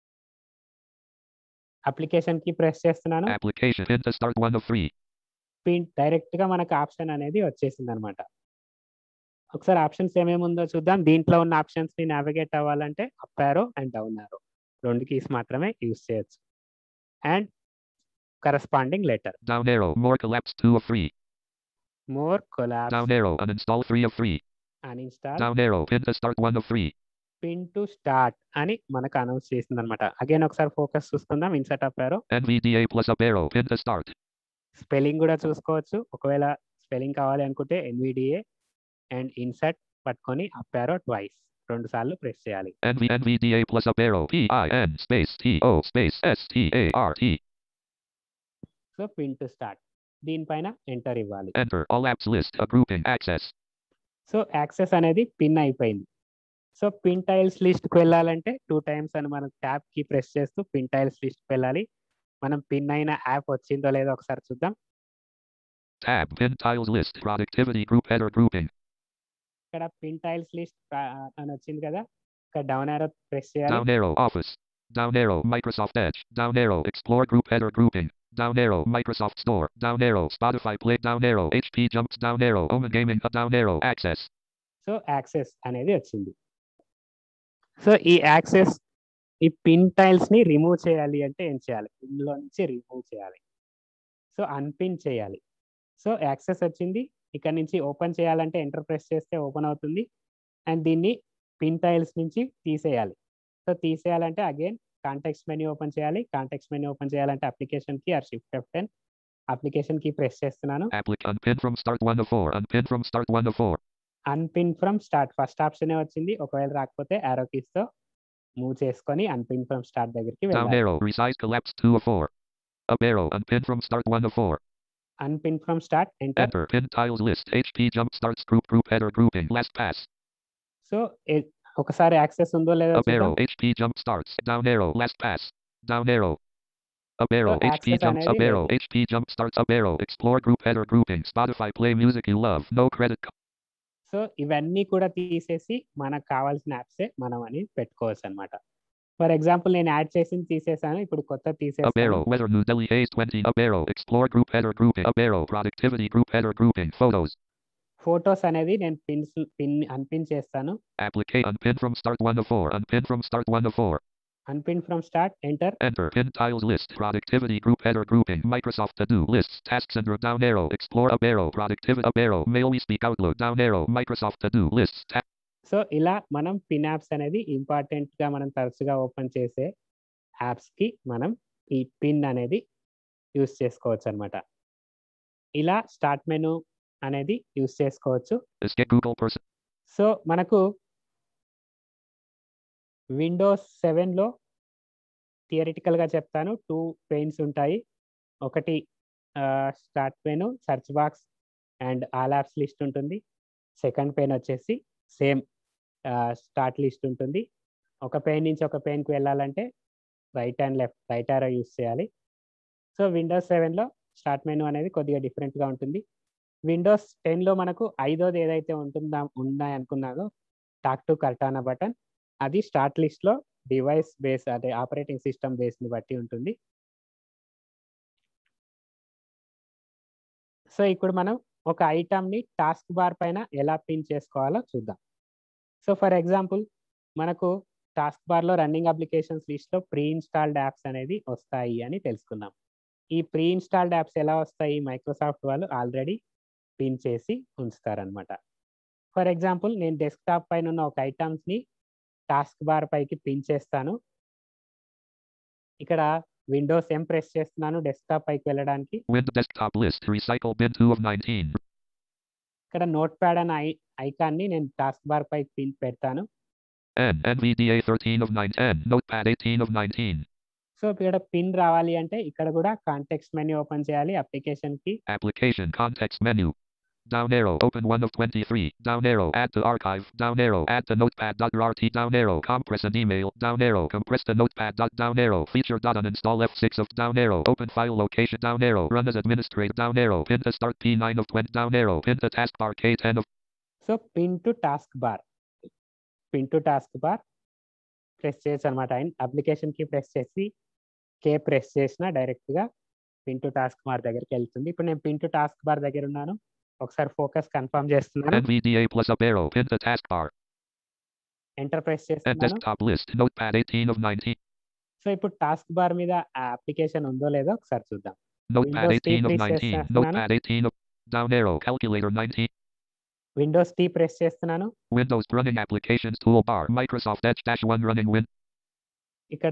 అప్లికేషన్ కి ప్రెస్ చేస్తున్నాను Application. Pin to start one of three. Pin direct గా మనకు ఆప్షన్ అనేది వచ్చేసింది అనమాట ఒకసారి ఆప్షన్స్ ఏమేమి ఉందో చూద్దాం దీంట్లో ఉన్న ఆప్షన్స్ ని నావిగేట్ అవ్వాలంటే up arrow and down arrow రెండు కీస్ మాత్రమే యూస్ చేయొచ్చు and corresponding letter Down arrow. More collapse two of three. More collapse Down arrow. Uninstall three of three. Uninstall Down arrow. Pin to start one of three. Pin to start అని మనకు అనౌన్స్ చేసింది అనమాట అగైన్ ఒకసారి ఫోకస్ చూసుకుందాం insert up arrow NVDA plus up arrow. Pin to start. Spelling కూడా చూసుకోవచ్చు ఒకవేళ స్పెల్లింగ్ కావాలి అనుకుంటే ఎన్విడిఏ అండ్ ఇన్సర్ట్ పట్టుకొని అప్ యారో ట్వైస్ రెండు సార్లు ప్రెస్ చేయాలి NV NVDA plus up arrow. P I N space T O space S T A R T. So pin to start దీనిపైన ఎంటర్ ఇవ్వాలి Enter. All apps list. A grouping. Access. So access అనేది పిన్ అయిపోయింది సో పిన్ టైల్స్ లిస్ట్కి వెళ్ళాలంటే టూ టైమ్స్ అని మనం ట్యాబ్ కి ప్రెస్ చేస్తూ పిన్ టైల్స్ లిస్ట్కి వెళ్ళాలి మనం పిన్ అయిన యాప్ వచ్చిందో లేదో ఒకసారి చూద్దాం Tab. Pin tiles list. Productivity group header grouping. ఇక్కడ పిన్ టైల్స్ లిస్ట్ అని వచ్చింది కదా ఇక్కడ డౌన్ ఆరో ప్రెస్ చేయాలి Down arrow. Office. Down arrow. Microsoft Edge. Down arrow. Explore group header grouping. Down arrow. Microsoft Store. Down arrow. Spotify Play. Down arrow. HP Jumps. Down arrow. Omen Gaming. uh, Down arrow. Access. So access అనేది వచ్చింది సో ఈ యాక్సెస్ ఈ పిన్ టైల్స్ ని రిమూవ్ చేయాలి అంటే ఏం చేయాలి పిన్ లో నుంచి రిమూవ్ చేయాలి సో అన్పిన్ చేయాలి సో యాక్సెస్ వచ్చింది ఇక్కడ నుంచి ఓపెన్ చేయాలంటే ఎంటర్ ప్రెస్ చేస్తే ఓపెన్ అవుతుంది అండ్ దీన్ని పిన్ టైల్స్ నుంచి తీసేయాలి సో తీసేయాలంటే అగైన్ కాంటెక్స్ట్ మెనూ ఓపెన్ చేయాలి కాంటెక్స్ట్ మెనూ ఓపెన్ చేయాలంటే application key or shift F ten application key press చేస్తున్నాను Applic unpin from start 1 of 4. Unpin from start 1 of 4. Unpin from start first ఆప్షనే వచ్చింది ఒకవేళ రాకపోతే arrow keys తో మూవ్ చేసుకొని అన్పిన్ ఫ్రమ్ స్టార్ట్ దగ్గరికి Down వెళ్ళాలి arrow. Resize collapse 2 of 4. Up arrow. Unpin from start 1 of 4. Unpin from start enter Enter. Pin tiles list. HP jump starts group group header grouping. Last pass. So ఒకసారి యాక్సెస్ ఉందో లేదో Up arrow. చూద్దాం HP jump starts. Down arrow. Last pass. Down arrow. Up arrow. HP access jumps. Up అనేది arrow. లేదు. HP jump starts. Up arrow. Explore group header grouping. Spotify play music you love. No credit. co- so ఇవన్నీ కూడా తీసేసి మనకు కావాల్సిన యాప్సే మనం అని పెట్టుకోవచ్చు అనమాట ఫర్ ఎగ్జాంపుల్ నేను యాడ్ చేసింది తీసేసాను ఇప్పుడు కొత్త Up తీసేసాను arrow. Weather New Delhi Haze 20. Up arrow. Explore group header grouping. Up arrow. Productivity group header grouping. Photos. Photos అనేది నేను పిన్స్ పిన్ అన్పిన్ చేస్తాను Applicate. Unpin from start 1 of 4. Unpin from start 1 of 4. Unpin from start enter Enter. Pin tiles list. Productivity group header grouping. Microsoft to do lists. Tasks and group down arrow. Explore up arrow. Productivity up arrow. Mail we speak Outlook down arrow. Microsoft to do lists. Ta- so ఇలా మనం పిన్ యాప్స్ అనేది ఇంపార్టెంట్ గా మనం తరచుగా ఓపెన్ చేసే యాప్స్ కి మనం ఈ పిన్ అనేది యూస్ చేసుకోవచ్చు అనమాట ఇలా స్టార్ట్ మెను అనేది యూస్ చేసుకోవచ్చు escape Google person. సో మనకు విండోస్ సెవెన్లో థియరిటికల్గా చెప్తాను టూ పెయిన్స్ ఉంటాయి ఒకటి start pane search box and all apps list ఉంటుంది సెకండ్ పెయిన్ వచ్చేసి సేమ్ స్టార్ట్ లిస్ట్ ఉంటుంది ఒక పెయిన్ నుంచి ఒక పెయిన్కి వెళ్ళాలంటే right and left right arrow use చేయాలి సో విండోస్ సెవెన్లో స్టార్ట్ మెనూ అనేది కొద్దిగా డిఫరెంట్గా ఉంటుంది విండోస్ టెన్లో మనకు ఐదోది ఏదైతే ఉంటుందా ఉన్నాయి అనుకున్నాదో టాక్ టు కర్టానా బటన్ అది స్టార్ట్ లిస్ట్లో డివైస్ బేస్ అదే ఆపరేటింగ్ సిస్టమ్ బేస్ని బట్టి ఉంటుంది సో ఇప్పుడు మనం ఒక ఐటమ్ని టాస్క్ బార్ పైన ఎలా పిన్ చేసుకోవాలో చూద్దాం సో ఫర్ ఎగ్జాంపుల్ మనకు టాస్క్ బార్లో రన్నింగ్ అప్లికేషన్స్ లిస్ట్లో ప్రీ ఇన్స్టాల్డ్ యాప్స్ అనేది వస్తాయి అని తెలుసుకుందాం ఈ ప్రీ ఇన్స్టాల్డ్ యాప్స్ ఎలా వస్తాయి మైక్రోసాఫ్ట్ వాళ్ళు ఆల్రెడీ పిన్ చేసి ఉంచుతారనమాట ఫర్ ఎగ్జాంపుల్ నేను డెస్క్టాప్ పైన ఉన్న ఒక ఐటమ్స్ని టాస్క్ బార్ పైకి పిన్ చేస్తాను ఇక్కడ విండోస్ ఎం ప్రెస్ చేస్తున్నాను డెస్క్టాప్ పైకి వెళ్ళడానికి Wind desktop list. Recycle bin 2 of 19. ఇక్కడ నోట్ ప్యాడ్ అనే ఐ ఐకాన్ని నేను టాస్క్ బార్ పైకి పిన్ పెడతాను N. NVDA 13 of 9. N. Notepad 18 of 19. So ఇక్కడ పిన్ రావాలి అంటే ఇక్కడ కూడా కాంటెక్స్ట్ మెన్యూ ఓపెన్ చేయాలి application key Application context menu. Down arrow. Open 1 of 23. Down arrow. Add to archive. Down arrow. Add to notepad.rt. Down arrow. Compress an email. Down arrow. Compress to notepad. Dot down arrow. Feature dot uninstall F6 of down arrow. Open file location. Down arrow. Run as administrator. Down arrow. Pin to start P9 of 20. Down arrow. Pin to taskbar K10 of so pin to taskbar pin to taskbar press చేయొచ్చు అనమాట అప్లికేషన్ కి ప్రెస్ చేసి కే ప్రెస్ చేసిన డైరెక్ట్ గా పిన్ టు టాస్క్ బార్ దగ్గరికి వెళ్తుంది ఇప్పుడు నేను పిన్ టు టాస్క్ బార్ దగ్గర ఉన్నాను ఒకసారి ఫోకస్ కన్ఫర్మ్ చేస్తున్నాను NVDA plus up arrow. Pin to taskbar. Enter press And చేస్తున్నాను desktop list. Notepad 18 of 19. So ఇప్పుడు టాస్క్ బార్ మీద ఆ అప్లికేషన్ ఉందో లేదో ఒకసారి చూద్దాం Notepad Windows 18 of T 19. చేస్తున్నాను. Notepad 18 of down arrow. Calculator 19. Windows T press చేస్తున్నాను Windows running applications toolbar. Microsoft Edge dash 1 running win. ఇక్కడ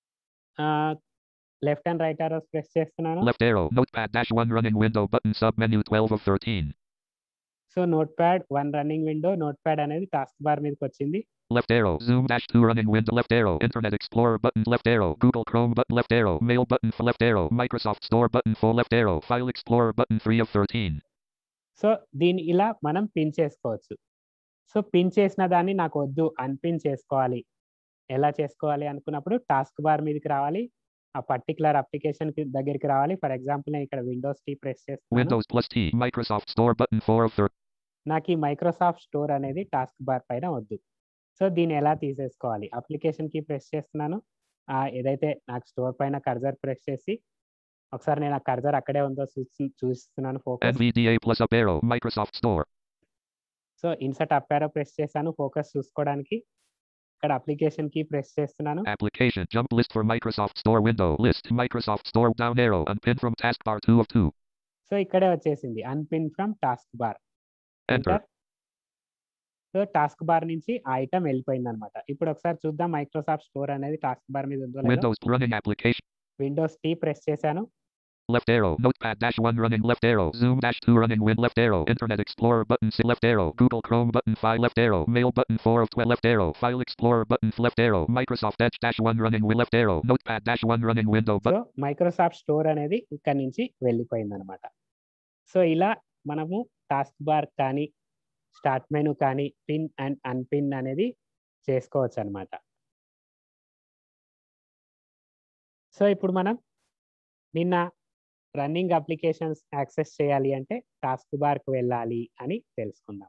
left and right arrows press చేస్తున్నాను Left arrow. Notepad dash 1 running window button sub menu 12 of 13. So notepad one running window note pad అనేది టాస్క్ బార్ మీదకి వచ్చింది Left arrow. Zoom dash 2 running window. Left arrow. Internet Explorer button. Left arrow. Google Chrome button. Left arrow. Mail button. For left arrow. Microsoft Store button. For left arrow. File Explorer button 3 of 13. So దీన్ని ఇలా మనం పిన్ చేసుకోవచ్చు సో పిన్ చేసిన దాన్ని నాకు వద్దు అన్పిన్ చేసుకోవాలి ఎలా చేసుకోవాలి అనుకున్నప్పుడు టాస్క్ బార్ మీదకి రావాలి ఆ పర్టికులర్ అప్లికేషన్ దగ్గరికి రావాలి ఫర్ ఎగ్జాంపుల్ నేను ఇక్కడ విండోస్ టీ ప్రెస్ చేస్తున్నాను Windows plus T. Microsoft Store button 4 of 13. నాకు ఈ మైక్రోసాఫ్ట్ స్టోర్ అనేది టాస్క్ బార్ పైన వద్దు సో దీన్ని ఎలా తీసేసుకోవాలి అప్లికేషన్ కి ప్రెస్ చేస్తున్నాను ఆ ఏదైతే నాకు స్టోర్ పైన కర్జర్ ప్రెస్ చేసి ఒకసారి నేను ఆ కర్జర్ అక్కడే ఉందో చూసి చూస్తున్నాను focus NVDA plus up arrow. Microsoft Store. So insert up arrow press చేశాను ఫోకస్ చూసుకోవడానికి ఇక్కడ అప్లికేషన్ కి ప్రెస్ చేస్తున్నాను Application jump list for Microsoft Store window list. Microsoft Store down arrow. Unpin from taskbar 2 of 2. So ఇక్కడే వచ్చేసింది unpin from taskbar Enter. Enter so task taskbar నుంచి ఆ ఐటమ్ వెళ్ళిపోయింది అనమాట ఇప్పుడు ఒకసారి చూద్దాం మైక్రోసాఫ్ట్ స్టోర్ అనేది టాస్క్ బార్ మీద ఉందో లేదో Windows running application. Windows T press చేశాను left arrow, notepad dash 1 running left arrow, zoom dash 2 running win left arrow, internet explorer button si left arrow, Google Chrome button 5 left arrow, mail button 4 of 12 left arrow, file explorer button left arrow, Microsoft Edge dash 1 running win left arrow, notepad dash 1 running window so button. Microsoft Store అనేది ఇక్కడ నుంచి వెళ్ళిపోయింది అనమాట సో ఇలా మనము టాస్క్ బార్ కానీ స్టార్ట్ మెనూ కానీ పిన్ అండ్ అన్పిన్ అనేది చేసుకోవచ్చు అనమాట సో ఇప్పుడు మనం నిన్న రన్నింగ్ అప్లికేషన్స్ యాక్సెస్ చేయాలి అంటే టాస్క్ బార్కి వెళ్ళాలి అని తెలుసుకుందాం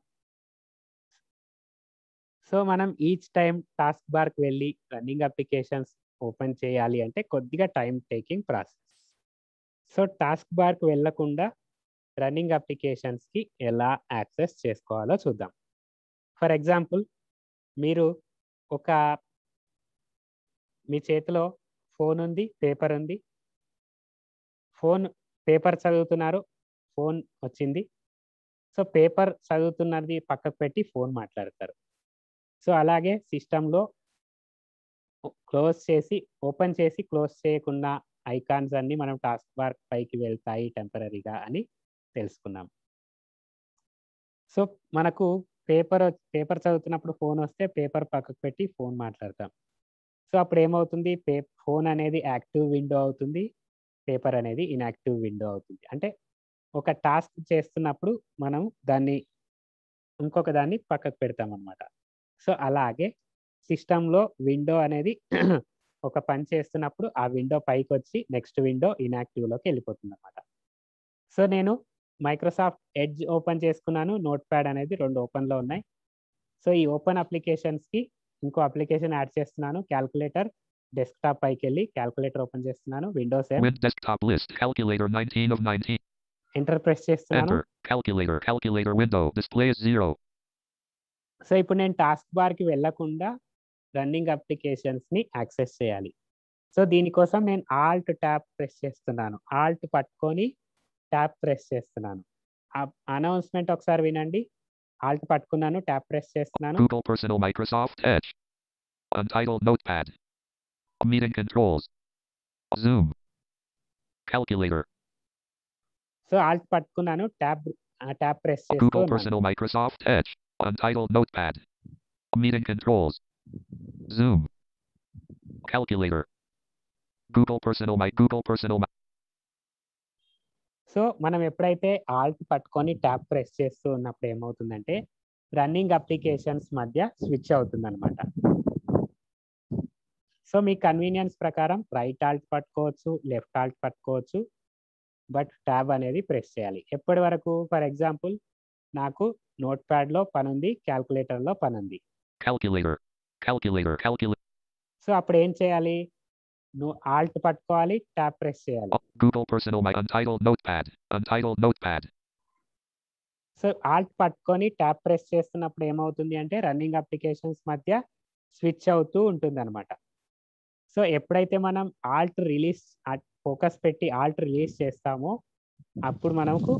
సో మనం ఈచ్ టైం టాస్క్ బార్కి వెళ్ళి రన్నింగ్ అప్లికేషన్స్ ఓపెన్ చేయాలి అంటే కొద్దిగా time taking process so task బార్కి వెళ్ళకుండా రన్నింగ్ అప్లికేషన్స్కి ఎలా యాక్సెస్ చేసుకోవాలో చూద్దాం ఫర్ ఎగ్జాంపుల్ మీరు ఒక మీ చేతిలో ఫోన్ ఉంది పేపర్ ఉంది ఫోన్ పేపర్ చదువుతున్నారు ఫోన్ వచ్చింది సో పేపర్ చదువుతున్నది పక్కకు పెట్టి ఫోన్ మాట్లాడతారు సో అలాగే సిస్టంలో క్లోజ్ చేసి ఓపెన్ చేసి క్లోజ్ చేయకుండా ఐకాన్స్ అన్ని మనం టాస్క్ బార్ పైకి వెళ్తాయి టెంపరీగా అని తెలుసుకున్నాం సో మనకు పేపర్ పేపర్ చదువుతున్నప్పుడు ఫోన్ వస్తే పేపర్ పక్కకు పెట్టి ఫోన్ మాట్లాడతాం సో అప్పుడు ఏమవుతుంది పే ఫోన్ అనేది యాక్టివ్ విండో అవుతుంది పేపర్ అనేది ఇన్యాక్టివ్ విండో అవుతుంది అంటే ఒక టాస్క్ చేస్తున్నప్పుడు మనం దాన్ని ఇంకొక దాన్ని పక్కకు పెడతాం అనమాట సో అలాగే సిస్టంలో విండో అనేది ఒక పని చేస్తున్నప్పుడు ఆ విండో పైకి వచ్చి నెక్స్ట్ విండో ఇన్యాక్టివ్లోకి వెళ్ళిపోతుంది అనమాట సో నేను మైక్రోసాఫ్ట్ ఎడ్జ్ ఓపెన్ చేసుకున్నాను నోట్ ప్యాడ్ అనేది రెండు ఓపెన్లో ఉన్నాయి సో ఈ ఓపెన్ అప్లికేషన్స్కి ఇంకో అప్లికేషన్ యాడ్ చేస్తున్నాను క్యాల్కులేటర్ డెస్క్టాప్ పైకి వెళ్ళి క్యాల్కులేటర్ ఓపెన్ చేస్తున్నాను Windows Win desktop list, calculator 19 of 19. Enter press చేస్తున్నాను Enter, calculator, calculator window, display is 0. So ఇప్పుడు నేను టాస్క్ బార్కి వెళ్ళకుండా రన్నింగ్ అప్లికేషన్స్ని యాక్సెస్ చేయాలి సో దీనికోసం నేను ఆల్ట్ ట్యాప్ ప్రెస్ చేస్తున్నాను ఆల్ట్ పట్టుకొని ట్యాప్ ప్రెస్ చేస్తున్నాను అనౌన్స్మెంట్ ఒకసారి వినండి ఆల్ట్ పట్టుకున్నాను ట్యాప్ ప్రెస్ చేస్తున్నాను Google Personal Microsoft Edge. Untitled Notepad. Meeting controls. Zoom. Calculator. So alt పట్టుకున్నాను ట్యాబ్ ట్యాప్ ప్రెస్ Google చేస్తున్నాను Personal Microsoft Edge. Untitled Notepad. Meeting controls. Zoom. Calculator. Google Personal My Google Personal Mi- so మనం ఎప్పుడైతే ఆల్ట్ పట్టుకొని ట్యాప్ ప్రెస్ చేస్తూ ఉన్నప్పుడు ఏమవుతుందంటే రన్నింగ్ అప్లికేషన్స్ మధ్య స్విచ్ అవుతుంది అనమాట సో మీ కన్వీనియన్స్ ప్రకారం రైట్ ఆల్ట్ పట్టుకోవచ్చు లెఫ్ట్ ఆల్ట్ పట్టుకోవచ్చు బట్ ట్యాబ్ అనేది ప్రెస్ చేయాలి ఎప్పటి వరకు ఫర్ ఎగ్జాంపుల్ నాకు నోట్ ప్యాడ్లో పని ఉంది క్యాల్కులేటర్లో పని ఉంది Calculator. Calculator. Calculator. సో అప్పుడు ఏం చేయాలి నువ్వు ఆల్ట్ పట్టుకోవాలి ట్యాప్ ప్రెస్ చేయాలి Google Personal My Untitled Notepad. Untitled Notepad. So alt పట్టుకొని ట్యాప్ ప్రెస్ చేస్తున్నప్పుడు ఏమవుతుంది అంటే రన్నింగ్ అప్లికేషన్స్ మధ్య స్విచ్ అవుతూ ఉంటుంది అనమాట సో ఎప్పుడైతే మనం ఆల్ట్ రిలీజ్ ఫోకస్ పెట్టి ఆల్ట్ రిలీజ్ చేస్తామో అప్పుడు మనకు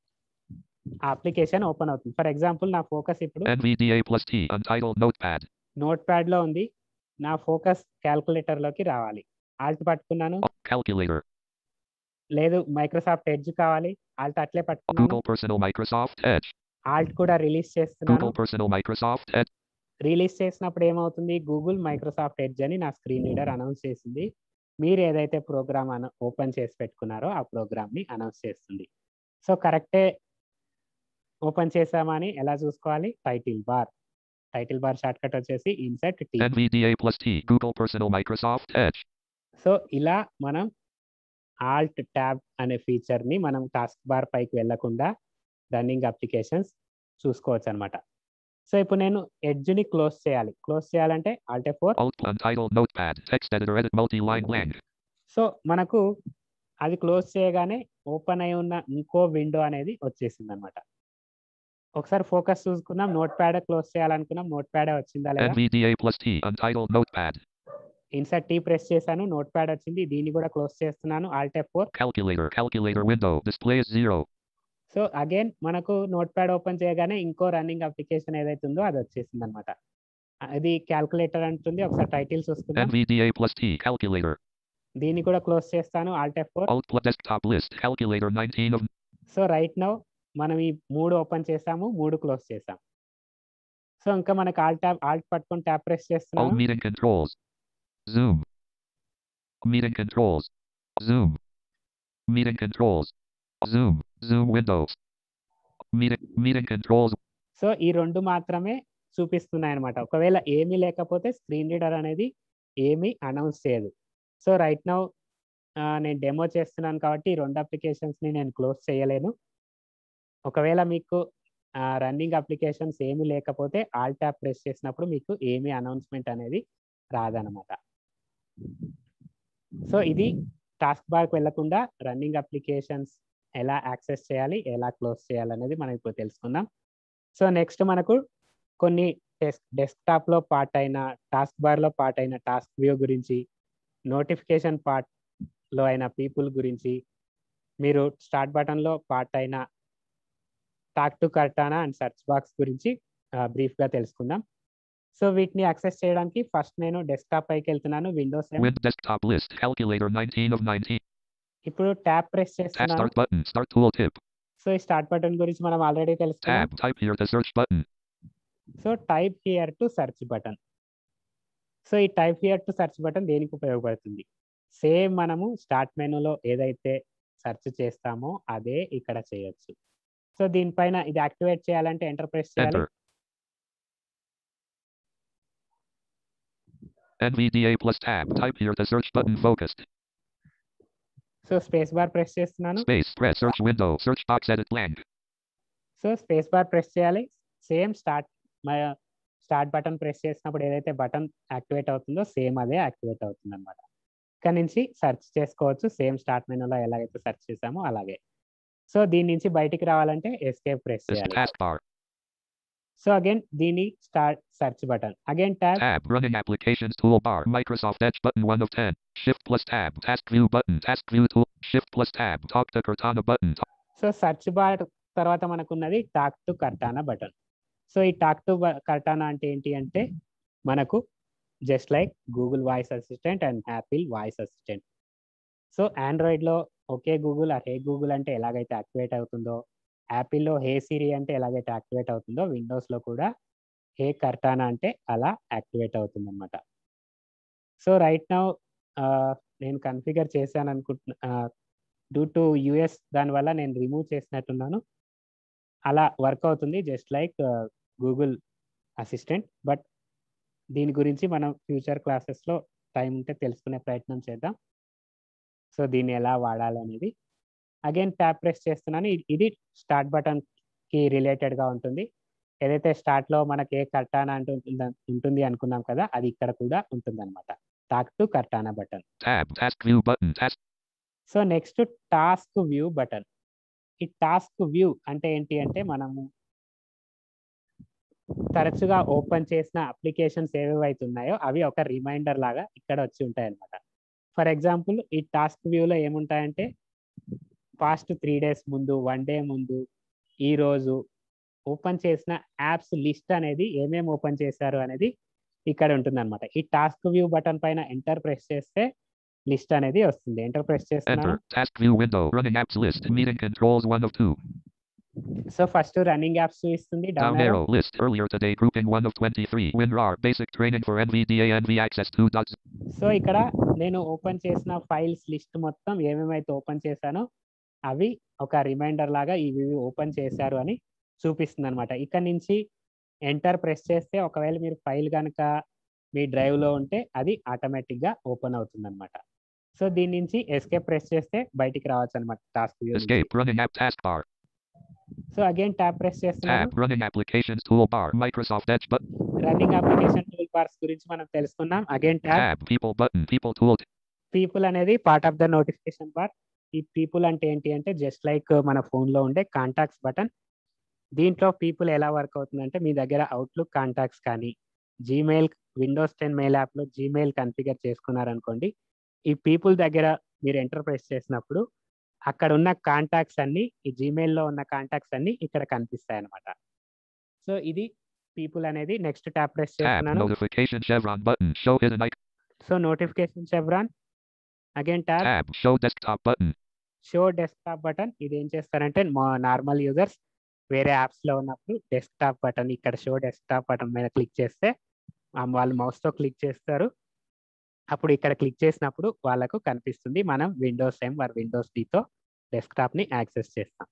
ఆ అప్లికేషన్ ఓపెన్ అవుతుంది ఫర్ ఎగ్జాంపుల్ నా ఫోకస్ ఇప్పుడు NVDA plus T. Untitled Notepad. Note ప్యాడ్లో ఉంది నా ఫోకస్ క్యాల్కులేటర్లోకి రావాలి ఆల్ట్ పట్టుకున్నాను Calculator. లేదు మైక్రోసాఫ్ట్ ఎడ్జ్ కావాలి ఆల్ట్ అట్లే పట్టుకున్నాను Google Personal Microsoft Edge. Alt కూడా రిలీజ్ చేస్తున్నాను Google Personal Microsoft Edge. Release చేసినప్పుడు ఏమవుతుంది గూగుల్ మైక్రోసాఫ్ట్ ఎడ్జ్ అని నా స్క్రీన్ రీడర్ అనౌన్స్ చేసింది మీరు ఏదైతే ప్రోగ్రామ్ అన ఓపెన్ చేసి పెట్టుకున్నారో ఆ ప్రోగ్రామ్ని అనౌన్స్ చేస్తుంది సో కరెక్టే ఓపెన్ చేసామని ఎలా చూసుకోవాలి title bar title bar shortcut వచ్చేసి insert T NVDA plus T. Google Personal Microsoft Edge. So ఇలా మనం ఆల్ట్ ట్యాబ్ అనే ఫీచర్ని మనం టాస్క్ బార్ పైకి వెళ్లకుండా రన్నింగ్ అప్లికేషన్స్ చూసుకోవచ్చు అనమాట సో ఇప్పుడు నేను ఎడ్జ్ని క్లోజ్ చేయాలి క్లోజ్ చేయాలంటే alt four Alt Untitled Notepad. Text editor edit multi-line blank. So మనకు అది క్లోజ్ చేయగానే ఓపెన్ అయి ఉన్న ఇంకో విండో అనేది వచ్చేసింది అనమాట ఒకసారి ఫోకస్ చూసుకుందాం నోట్ ప్యాడ్ క్లోజ్ చేయాలనుకున్నాం నోట్ ప్యాడ్ వచ్చిందా లేదా NVDA plus T. Untitled Notepad. Insert T press చేశాను నోట్ ప్యాడ్ వచ్చింది దీన్ని కూడా క్లోజ్ చేస్తున్నాను alt four Calculator. Calculator window. Display is 0. So again మనకు నోట్ ప్యాడ్ ఓపెన్ చేయగానే ఇంకో రన్నింగ్ అప్లికేషన్ ఏదైతే ఉందో అది వచ్చేసింది అనమాట అది క్యాల్కులేటర్ అంటుంది ఒకసారి టైటిల్ చూసుకుందాం NVDA plus T. Calculator. దీన్ని కూడా క్లోజ్ చేస్తాను alt F four Alt plus desktop list. Calculator 19 of so right now మనం ఈ మూడు ఓపెన్ చేసాము మూడు క్లోజ్ చేసాం సో ఇంకా మనకి ఆల్ట్ ట్యాబ్ ఆల్ట్ పట్టుకొని ట్యాప్ ప్రెస్ Alt చేస్తున్నాను meeting controls. Zoom. Meeting controls. Zoom. Meeting controls. Zoom. Zoom windows. Meeting meeting controls. So ఈ రెండు మాత్రమే చూపిస్తున్నాయి అనమాట ఒకవేళ ఏమీ లేకపోతే స్క్రీన్ రీడర్ అనేది ఏమీ అనౌన్స్ చేయదు సో రైట్ నౌ నేను డెమో చేస్తున్నాను కాబట్టి ఈ రెండు అప్లికేషన్స్ని నేను క్లోజ్ చేయలేను ఒకవేళ మీకు రన్నింగ్ అప్లికేషన్స్ ఏమీ లేకపోతే ఆల్ ట్యాప్ ప్రెస్ చేసినప్పుడు మీకు ఏమీ అనౌన్స్మెంట్ అనేది రాదనమాట సో ఇది టాస్క్ బార్కి వెళ్లకుండా రన్నింగ్ అప్లికేషన్స్ ఎలా యాక్సెస్ చేయాలి ఎలా క్లోజ్ చేయాలి అనేది మనం ఇప్పుడు తెలుసుకుందాం సో నెక్స్ట్ మనకు కొన్ని డెస్క్ డెస్క్టాప్లో పార్ట్ అయిన టాస్క్ బార్లో పార్ట్ అయిన టాస్క్ వ్యూ గురించి నోటిఫికేషన్ పార్ట్లో అయిన పీపుల్ గురించి మీరు స్టార్ట్ బటన్లో పార్ట్ అయిన talk to Cortana and search box గురించి బ్రీఫ్గా తెలుసుకుందాం సో వీటిని యాక్సెస్ చేయడానికి ఫస్ట్ నేను డెస్క్టాప్ పైకి వెళ్తున్నాను Windows Win desktop list. Calculator 19 of 19. ఇప్పుడు ట్యాప్ ప్రెస్ Tab చేస్తున్నాను start button. Start tooltip. So ఈ స్టార్ట్ బటన్ గురించి మనం ఆల్రెడీ తెలుసుకున్నాం Tab. Type here to search button. So type here to search button so ఈ type here to search button దేనికి ఉపయోగపడుతుంది సేమ్ మనము స్టార్ట్ మెనూలో ఏదైతే సెర్చ్ చేస్తామో అదే ఇక్కడ చేయొచ్చు సో దీనిపైన ఇది యాక్టివేట్ చేయాలంటే ఎంటర్ ప్రెస్ చేయాలి Enter. NVDA plus tab. Type here to search button focused. So space bar press చేస్తున్నాను Space. Press search window. Search box edit blank. So space bar press చేయాలి same start start button press చేసినప్పుడు ఏదైతే బటన్ యాక్టివేట్ అవుతుందో సేమ్ అదే యాక్టివేట్ అవుతుంది అనమాట ఇక్కడ నుంచి సెర్చ్ చేసుకోవచ్చు సేమ్ స్టార్ట్ మెనూలో ఎలాగైతే సెర్చ్ చేసామో అలాగే సో దీని నుంచి బయటికి రావాలంటే ఎస్కేప్ ప్రెస్ This చేయాలి taskbar. సో అగైన్ దీని start search button again tab Tab. Running applications toolbar. Microsoft Edge button 1 of 10. Shift plus tab. Task view button. Task view tool. Shift plus tab. Talk to Cortana button. So search bar తర్వాత మనకున్నది talk to Cortana button so ఈ టాక్ టు కర్టానా అంటే ఏంటి అంటే మనకు just like Google voice assistant and Apple voice assistant so ఆండ్రాయిడ్లో ఓకే గూగుల్ ఆ హే గూగుల్ అంటే ఎలాగైతే యాక్టివేట్ అవుతుందో యాపిల్లో హే సిరి అంటే ఎలాగైతే యాక్టివేట్ అవుతుందో విండోస్లో కూడా హే కర్టానా అంటే అలా యాక్టివేట్ అవుతుంది అనమాట సో రైట్ నౌ నేను కన్ఫిగర్ చేశాను అనుకుంటున్నా డ్యూ టు యుఎస్ దానివల్ల నేను రిమూవ్ చేసినట్టున్నాను అలా వర్క్ అవుతుంది just like Google assistant but దీని గురించి మనం ఫ్యూచర్ క్లాసెస్లో టైం ఉంటే తెలుసుకునే ప్రయత్నం చేద్దాం సో దీన్ని ఎలా వాడాలి అనేది అగైన్ ట్యాప్ ప్రెస్ చేస్తున్నాను ఇ- ఇది స్టార్ట్ బటన్కి రిలేటెడ్గా ఉంటుంది ఏదైతే స్టార్ట్లో మనకి ఏ కర్టానా అంటూ ఉంటుంది ఉంటుంది అనుకున్నాం కదా అది ఇక్కడ కూడా ఉంటుంది అనమాట talk to Cortana button Tab. Task view button. Task. So next task view button ఈ టాస్క్ వ్యూ అంటే ఏంటి అంటే మనము తరచుగా ఓపెన్ చేసిన అప్లికేషన్స్ ఏవేవైతే ఉన్నాయో అవి ఒక రిమైండర్ లాగా ఇక్కడ వచ్చి ఉంటాయి అన్నమాట ఫర్ ఎగ్జాంపుల్ ఈ టాస్క్ వ్యూలో ఏముంటాయంటే పాస్ట్ త్రీ డేస్ ముందు వన్ డే ముందు ఈ రోజు ఓపెన్ చేసిన యాప్స్ లిస్ట్ అనేది ఏమేమి ఓపెన్ చేశారు అనేది ఇక్కడ ఉంటుంది అనమాట ఈ టాస్క్ వ్యూ బటన్ పైన ఎంటర్ ప్రెస్ చేస్తే లిస్ట్ అనేది వస్తుంది ఎంటర్ ప్రెస్ చేస్తున్నాను Enter. Task view window. Running apps list. Meeting controls 1 of 2. So first running apps చూపిస్తుంది Down down arrow list. Earlier today grouping 1 of 23. WinRAR. Basic training for NVDA NV access 2. So ఇక్కడ నేను ఓపెన్ చేసిన ఫైల్స్ లిస్ట్ మొత్తం ఏమేమైతే ఓపెన్ చేశానో అవి ఒక రిమైండర్ లాగా ఇవి ఓపెన్ చేశారు అని చూపిస్తుంది అనమాట ఇక్కడ నుంచి ఎంటర్ ప్రెస్ చేస్తే ఒకవేళ మీరు ఫైల్ కనుక మీ drive లో ఉంటే అది automatic గా ఓపెన్ అవుతుంది అనమాట సో దీని నుంచి ఎస్కేప్ ప్రెస్ చేస్తే బయటికి రావచ్చు అనమాట task Escape. Running app taskbar. So again tab press చేస్తున్నాను Tab. Running applications toolbar. Microsoft Edge button. Running application toolbars గురించి మనం తెలుసుకున్నాం again tab Tab. People button. People tool. People అనేది part of the notification bar ఈ పీపుల్ అంటే ఏంటి అంటే జస్ట్ లైక్ మన phone లో ఉండే కాంటాక్ట్స్ బటన్ దీంట్లో పీపుల్ ఎలా వర్క్ అవుతుందంటే మీ దగ్గర అవుట్లుక్ కాంటాక్ట్స్ కానీ జీమెయిల్ విండోస్ టెన్ మెయిల్ యాప్లో జీమెయిల్ కన్ఫిగర్ చేసుకున్నారనుకోండి ఈ పీపుల్ దగ్గర మీరు ఎంటర్ ప్రెస్ చేసినప్పుడు అక్కడ ఉన్న కాంటాక్ట్స్ అన్ని ఈ జీమెయిల్లో ఉన్న కాంటాక్ట్స్ అన్ని ఇక్కడ కనిపిస్తాయి అన్నమాట సో ఇది పీపుల్ అనేది నెక్స్ట్ ట్యాప్ ప్రెస్ Tab. చేస్తున్నాను Notification chevron button. Show hidden icon. So notification chevron again tab Tab. Show desktop button. Show desktop button ఇది ఏం చేస్తారంటే మా నార్మల్ యూజర్స్ వేరే యాప్స్లో ఉన్నప్పుడు డెస్క్టాప్ బటన్ ఇక్కడ షో డెస్క్టాప్ బటన్ మీద క్లిక్ చేస్తే ఆ వాళ్ళు మౌస్తో క్లిక్ చేస్తారు అప్పుడు ఇక్కడ క్లిక్ చేసినప్పుడు వాళ్ళకు కనిపిస్తుంది మనం విండోస్ ఎం ఆర్ విండోస్ డితో డెస్క్టాప్ని యాక్సెస్ చేస్తాం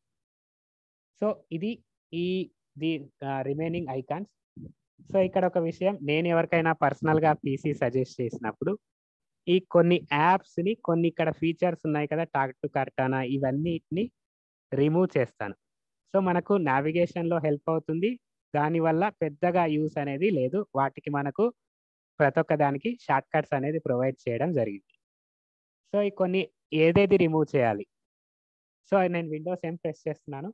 సో ఇది ఈ ది రిమైనింగ్ ఐకాన్స్ సో ఇక్కడ ఒక విషయం నేను ఎవరికైనా పర్సనల్గా పీసీ సజెస్ట్ చేసినప్పుడు ఈ కొన్ని యాప్స్ని కొన్ని ఇక్కడ ఫీచర్స్ ఉన్నాయి కదా టాక్ టు కర్టానా ఇవన్నిటిని రిమూవ్ చేస్తాను సో మనకు నావిగేషన్లో హెల్ప్ అవుతుంది దానివల్ల పెద్దగా యూస్ అనేది లేదు వాటికి మనకు ప్రతి ఒక్క దానికి షార్ట్ కట్స్ అనేది ప్రొవైడ్ చేయడం జరిగింది సో ఈ కొన్ని ఏదేది రిమూవ్ చేయాలి సో నేను విండోస్ ఏం ప్రెస్ చేస్తున్నాను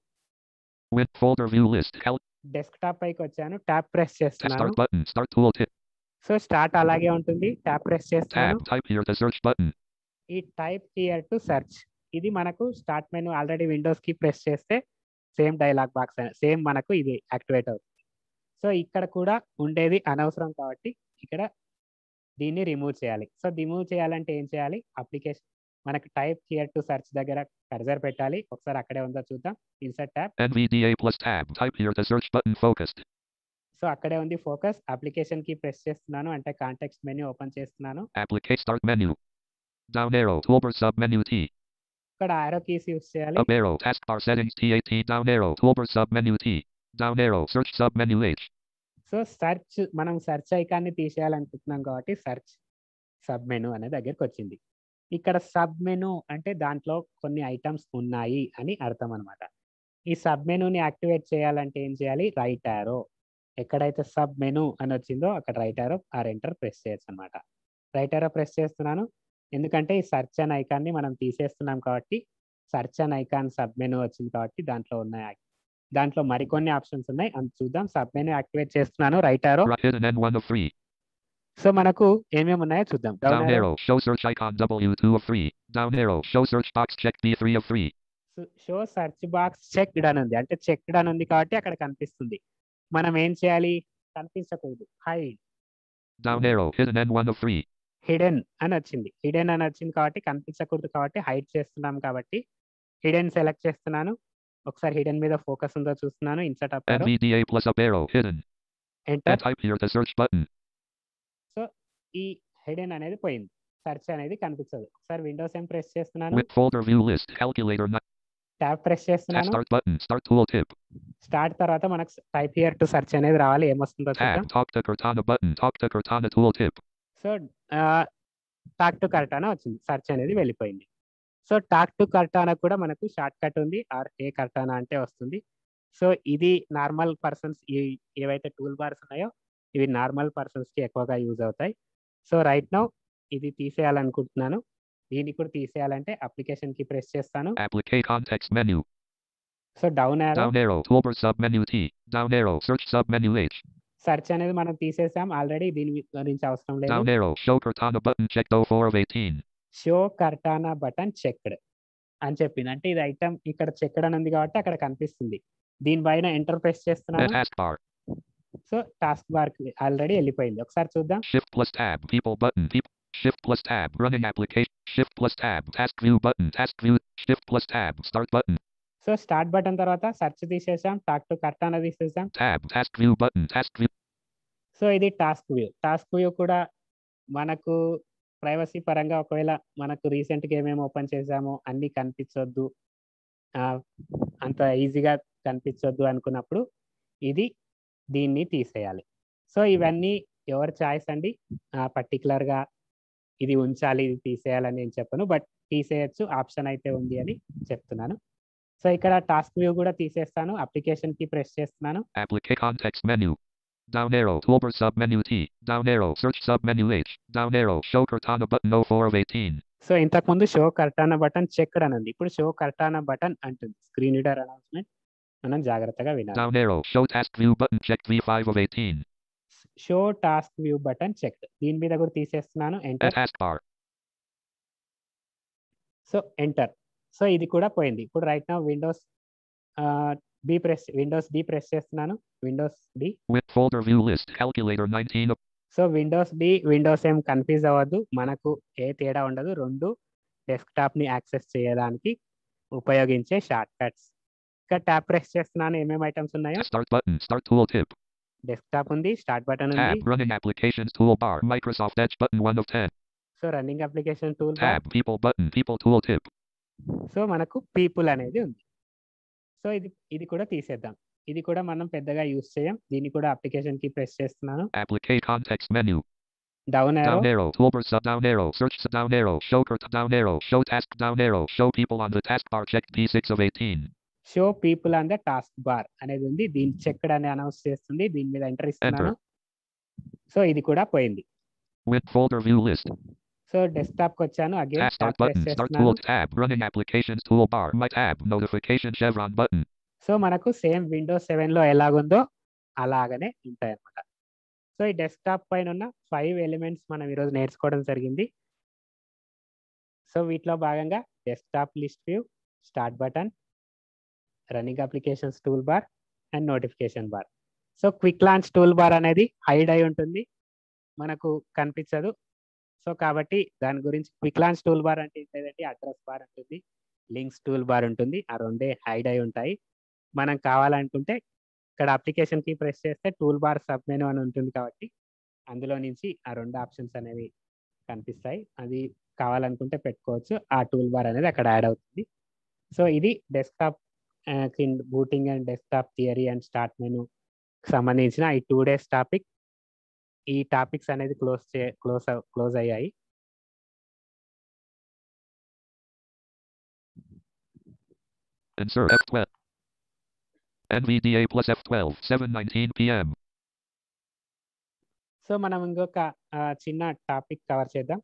With folder view list. Help. Desktop పైకి వచ్చాను ట్యాప్ ప్రెస్ చేస్తున్నాను Start button. Start tooltip. So start అలాగే ఉంటుంది ట్యాప్ ప్రెస్ చేస్తున్నాను Tab. Type here the search button. ఈ టైప్ హియర్ టు సెర్చ్ ఇది మనకు స్టార్ట్ మెనూ ఆల్రెడీ విండోస్ కి ప్రెస్ చేస్తే సేమ్ డైలాగ్ బాక్స్ సేమ్ మనకు ఇది యాక్టివేట్ అవుతుంది సో ఇక్కడ కూడా ఉండేది అనవసరం కాబట్టి ఇక్కడ దీన్ని రిమూవ్ చేయాలి సో రిమూవ్ చేయాలంటే ఏం చేయాలి అప్లికేషన్ మనకు టైప్ హియర్ టు సెర్చ్ దగ్గర కర్జర్ పెట్టాలి ఒకసారి అక్కడే ఉందో చూద్దాం insert tab NVDA plus tab. Type here the search button focused. So అక్కడే ఉంది ఫోకస్ అప్లికేషన్ కి ప్రెస్ చేస్తున్నాను అంటే కాంటెక్స్ట్ మెనూ ఓపెన్ చేస్తున్నాను Applicate start menu. Down arrow. Toolbar sub menu T. ఇక్కడ ఆరో కీస్ యూస్ చేయాలి Up arrow. Taskbar settings TAT. Down arrow. Toolbar sub menu T. Down arrow. Search sub menu H. So search మనం సెర్చ్ ఐకాన్ని తీసేయాలనుకుంటున్నాం కాబట్టి సెర్చ్ సబ్ మెను అనే దగ్గరికి వచ్చింది ఇక్కడ సబ్ మెను అంటే దాంట్లో కొన్ని ఐటమ్స్ ఉన్నాయి అని అర్థం అనమాట ఈ సబ్ మెనూని యాక్టివేట్ చేయాలంటే ఏం చేయాలి రైట్ ఆరో ఎక్కడైతే సబ్ మెను అని వచ్చిందో అక్కడ రైట్ ఆరో ఆర్ ఎంటర్ ప్రెస్ చేయొచ్చు అనమాట రైట్ ఆరో ప్రెస్ చేస్తున్నాను ఎందుకంటే ఈ సర్చ్ అన్ ఐకాన్ని మనం తీసేస్తున్నాం కాబట్టి సర్చ్ అన్ ఐకాన్ సబ్ మెను వచ్చింది కాబట్టి దాంట్లో ఉన్నాయి దాంట్లో మరికొన్ని ఆప్షన్స్ ఉన్నాయి అది చూద్దాం సబ్ మెను యాక్టివేట్ చేస్తున్నాను right arrow Right hidden N1 of 3. So మనకు ఏమేమి ఉన్నాయో చూద్దాం Down down arrow. Show search icon W2 of 3. Down arrow. Show search box check D3 of 3. Show search box checked అని ఉంది అంటే చెక్డ్ అని ఉంది కాబట్టి అక్కడ కనిపిస్తుంది మనం ఏం చేయాలి కనిపించకూడదు hide Down arrow. Hidden N1 of 3. Hidden అని వచ్చింది హిడెన్ అని వచ్చింది కాబట్టి కనిపించకూడదు కాబట్టి హైడ్ చేస్తున్నాం కాబట్టి హిడెన్ సెలెక్ట్ చేస్తున్నాను ఒకసారి హిడెన్ మీద ఫోకస్ ఉందో చూస్తున్నాను insert up NVDA plus up arrow. Hidden. And enter type here the search button. ఈ హిడెన్ అనేది పోయింది సెర్చ్ అనేది కనిపించదు ఒకసారి విండోస్ ఏం ప్రెస్ చేస్తున్నాను With folder view list. Calculator. ni- tab press Tap చేస్తున్నాను start button. Start tooltip. Start తర్వాత మనకు టైప్ హియర్ టు సెర్చ్ అనేది రావాలి ఏమొస్తుందో చూద్దాం Tab. Talk to Cortana button. Talk to Cortana tooltip. So talk to Cortana వచ్చింది సెర్చ్ అనేది వెళ్ళిపోయింది సో టాక్ టు కర్టానా కూడా మనకు షార్ట్ కట్ ఉంది ఆర్ ఏ కర్టానా అంటే వస్తుంది సో ఇది నార్మల్ పర్సన్స్ ఈ ఏవైతే టూల్ బార్స్ ఉన్నాయో ఇవి నార్మల్ పర్సన్స్కి ఎక్కువగా యూజ్ అవుతాయి సో రైట్ నౌ ఇది తీసేయాలనుకుంటున్నాను దీన్ని కూడా తీసేయాలంటే అప్లికేషన్కి ప్రెస్ చేస్తాను Applicate context menu. So down arrow Down arrow. Toolbar sub menu T. Down arrow. Search sub menu H. Search అనేది మనం తీసేసాం ఆల్రెడీ దీని గురించి అవసరం లేదు Down arrow. Show Cortana button checked 04 of 18. Show Cortana button checked అని చెప్పింది అంటే ఇది ఐటమ్ ఇక్కడ చెక్డ్ అని ఉంది కాబట్టి అక్కడ కనిపిస్తుంది దీనిపైన ఎంటర్ ప్రెస్ The చేస్తున్నాను taskbar. So task taskbar already వెళ్ళిపోయింది ఒకసారి చూద్దాం Shift plus tab. People button. People. Shift plus tab. Running application. Shift plus tab. Task view button. Task view. Shift plus tab. Start button. So start button తర్వాత సెర్చ్ తీసేసాం టాక్ టు కర్టానా తీసేసాం Tab. Task view button. Task view. So ఇది టాస్క్ వ్యూ టాస్క్ వ్యూ కూడా మనకు ప్రైవసీ పరంగా ఒకవేళ మనకు రీసెంట్గా ఏమేమి ఓపెన్ చేసామో అన్నీ కనిపించొద్దు ఆ, అంత ఈజీగా కనిపించొద్దు అనుకున్నప్పుడు ఇది దీన్ని తీసేయాలి సో ఇవన్నీ ఎవరి చాయిస్ అండి పర్టికులర్గా ఇది ఉంచాలి ఇది తీసేయాలని నేను చెప్పను బట్ తీసేయచ్చు ఆప్షన్ అయితే ఉంది అని చెప్తున్నాను సో ఇక్కడ టాస్క్ వ్యూ కూడా తీసేస్తాను అప్లికేషన్కి ప్రెస్ చేస్తున్నాను Applicate context menu. Down arrow. Toolbar sub menu T. Down arrow. Search sub menu H. Down arrow. Show Cortana button 04 of 18. So ఇంతకుముందు షో కర్టానా బటన్ చెక్డ్ అని ఉంది ఇప్పుడు షో కర్టానా బటన్ అంటుంది స్క్రీన్ రీడర్ అనౌన్స్మెంట్ మనం జాగ్రత్తగా వినాలి Down arrow. Show task view button checked V5 of 18. Show task view button checked దీని మీద కూడా తీసేస్తున్నాను The enter taskbar. So enter so ఇది కూడా పోయింది ఇప్పుడు రైట్ నా Windows B press Windows D press చేస్తున్నాను Windows D With folder view list. Calculator 19 of so Windows D Windows ఏం కన్ఫ్యూజ్ అవ్వద్దు మనకు ఏ తేడా ఉండదు రెండు డెస్క్టాప్ని యాక్సెస్ చేయడానికి ఉపయోగించే షార్ట్ కట్స్ ఇక్కడ ట్యాప్ ప్రెస్ చేస్తున్నాను ఏమేమి ఐటమ్స్ ఉన్నాయో Start button. Start tooltip. Desktop ఉంది స్టార్ట్ బటన్ ఉంది Tab. Running applications toolbar. Microsoft Edge button 1 of 10. So running application tool bar Tab. People button. People tooltip. So మనకు పీపుల్ అనేది ఉంది సో ఇది ఇది కూడా తీసేద్దాం ఇది కూడా మనం పెద్దగా యూస్ చేయం దీన్ని కూడా అప్లికేషన్ కి ప్రెస్ చేస్తున్నాను Applicate context menu. Down aero Down arrow. Toolbar sub down arrow. Search sub down arrow. Show curt down arrow. Show task down arrow. Show people on the taskbar checked P6 of 18. Show people on the task bar అనేది ఉంది దీన్ని చెక్డ్ అని అనౌన్స్ చేస్తుంది దీని మీద ఎంటర్ ఇస్తున్నాను సో ఇది కూడా పోయింది Win folder view list. So desktop కి వచ్చాను again Task start start press button. Start చేస్తున్నాను tool tab. Running applications toolbar. My tab. Notification chevron button. So మనకు సేమ్ విండోస్ సెవెన్ లో ఎలాగుందో అలాగనే ఉంటాయి అన్నమాట సో ఈ డెస్క్టాప్ పైన ఉన్న ఫైవ్ ఎలిమెంట్స్ మనం ఈరోజు నేర్చుకోవడం జరిగింది సో వీటిలో భాగంగా desktop list view start button running applications tool bar and notification bar so quick launch tool bar అనేది హైడ్ అయి ఉంటుంది మనకు కనిపించదు సో కాబట్టి దాని గురించి క్విక్ లాంచ్ టూల్ బార్ అంటే ఏంటంటే అడ్రస్ బార్ ఉంటుంది లింక్స్ టూల్ బార్ ఉంటుంది ఆ రెండే హైడ్ అయి ఉంటాయి మనం కావాలనుకుంటే ఇక్కడ అప్లికేషన్ కి ప్రెస్ చేస్తే టూల్ బార్ సబ్ మెనూ అని ఉంటుంది కాబట్టి అందులో నుంచి ఆ రెండు ఆప్షన్స్ అనేవి కనిపిస్తాయి అది కావాలనుకుంటే పెట్టుకోవచ్చు ఆ టూల్ బార్ అనేది అక్కడ యాడ్ అవుతుంది సో ఇది desktop booting and desktop theory and start menu సంబంధించిన ఈ టూ డేస్ టాపిక్ ఈ టాపిక్స్ అనేది క్లోజ్ చే క్లోజ్ క్లోజ్ అయ్యాయి Insert F12. NVDA plus F12. 7:19 p.m. So మనం ఇంకొక ఆ, చిన్న టాపిక్ కవర్ చేద్దాం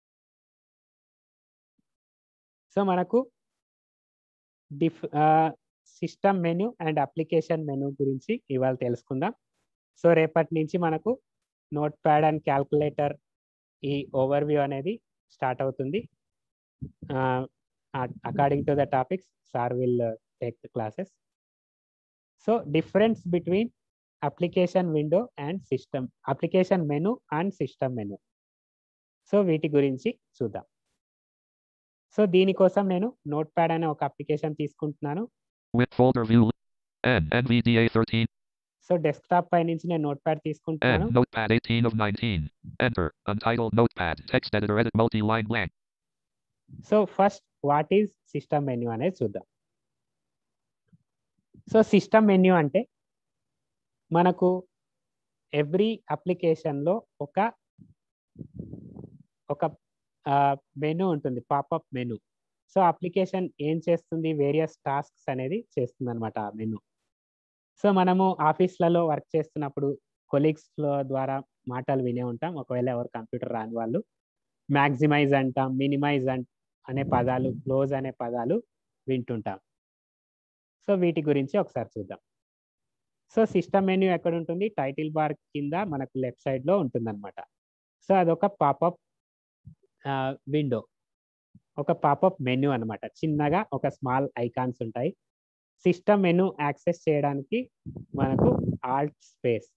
సో మనకు డిఫ్ system menu and application menu గురించి ఇవాళ తెలుసుకుందాం సో రేపటి నుంచి మనకు నోట్ ప్యాడ్ అండ్ క్యాల్కులేటర్ ఈ ఓవర్ వ్యూ అనేది స్టార్ట్ అవుతుంది according to the topics sir will take the classes so difference between application window and system application menu and system menu so వీటి గురించి చూద్దాం సో దీనికోసం నేను నోట్ ప్యాడ్ అనే ఒక అప్లికేషన్ తీసుకుంటున్నాను With folder view. N. NVDA 13. So desktop పై నుంచి నేను నోట్ ప్యాడ్ తీసుకుంటున్నాను N. Notepad 18 of 19. Enter. Untitled Notepad. Text editor edit multi-line blank. So first what is system menu అనేది చూద్దాం సో సిస్టమ్ మెన్యూ అంటే మనకు ఎవ్రీ అప్లికేషన్లో ఒక ఒక మెనూ ఉంటుంది పాపప్ మెనూ సో అప్లికేషన్ ఏం చేస్తుంది వేరియస్ టాస్క్స్ అనేది చేస్తుంది అనమాట ఆ మెనూ సో మనము ఆఫీస్లలో వర్క్ చేస్తున్నప్పుడు కొలీగ్స్ ద్వారా మాటలు వినే ఉంటాం ఒకవేళ ఎవరు కంప్యూటర్ రాని వాళ్ళు మ్యాక్సిమైజ్ అంటాం మినిమైజ్ అంట అనే పదాలు క్లోజ్ అనే పదాలు వింటుంటాం సో వీటి గురించి ఒకసారి చూద్దాం సో సిస్టమ్ మెన్యూ ఎక్కడ ఉంటుంది టైటిల్ బార్ కింద మనకు లెఫ్ట్ సైడ్ లో ఉంటుంది అనమాట సో అదొక పాపప్ విండో ఒక పాపప్ మెన్యూ అన్నమాట చిన్నగా ఒక స్మాల్ ఐకాన్స్ ఉంటాయి సిస్టమ్ మెనూ యాక్సెస్ చేయడానికి మనకు ఆల్ట్ స్పేస్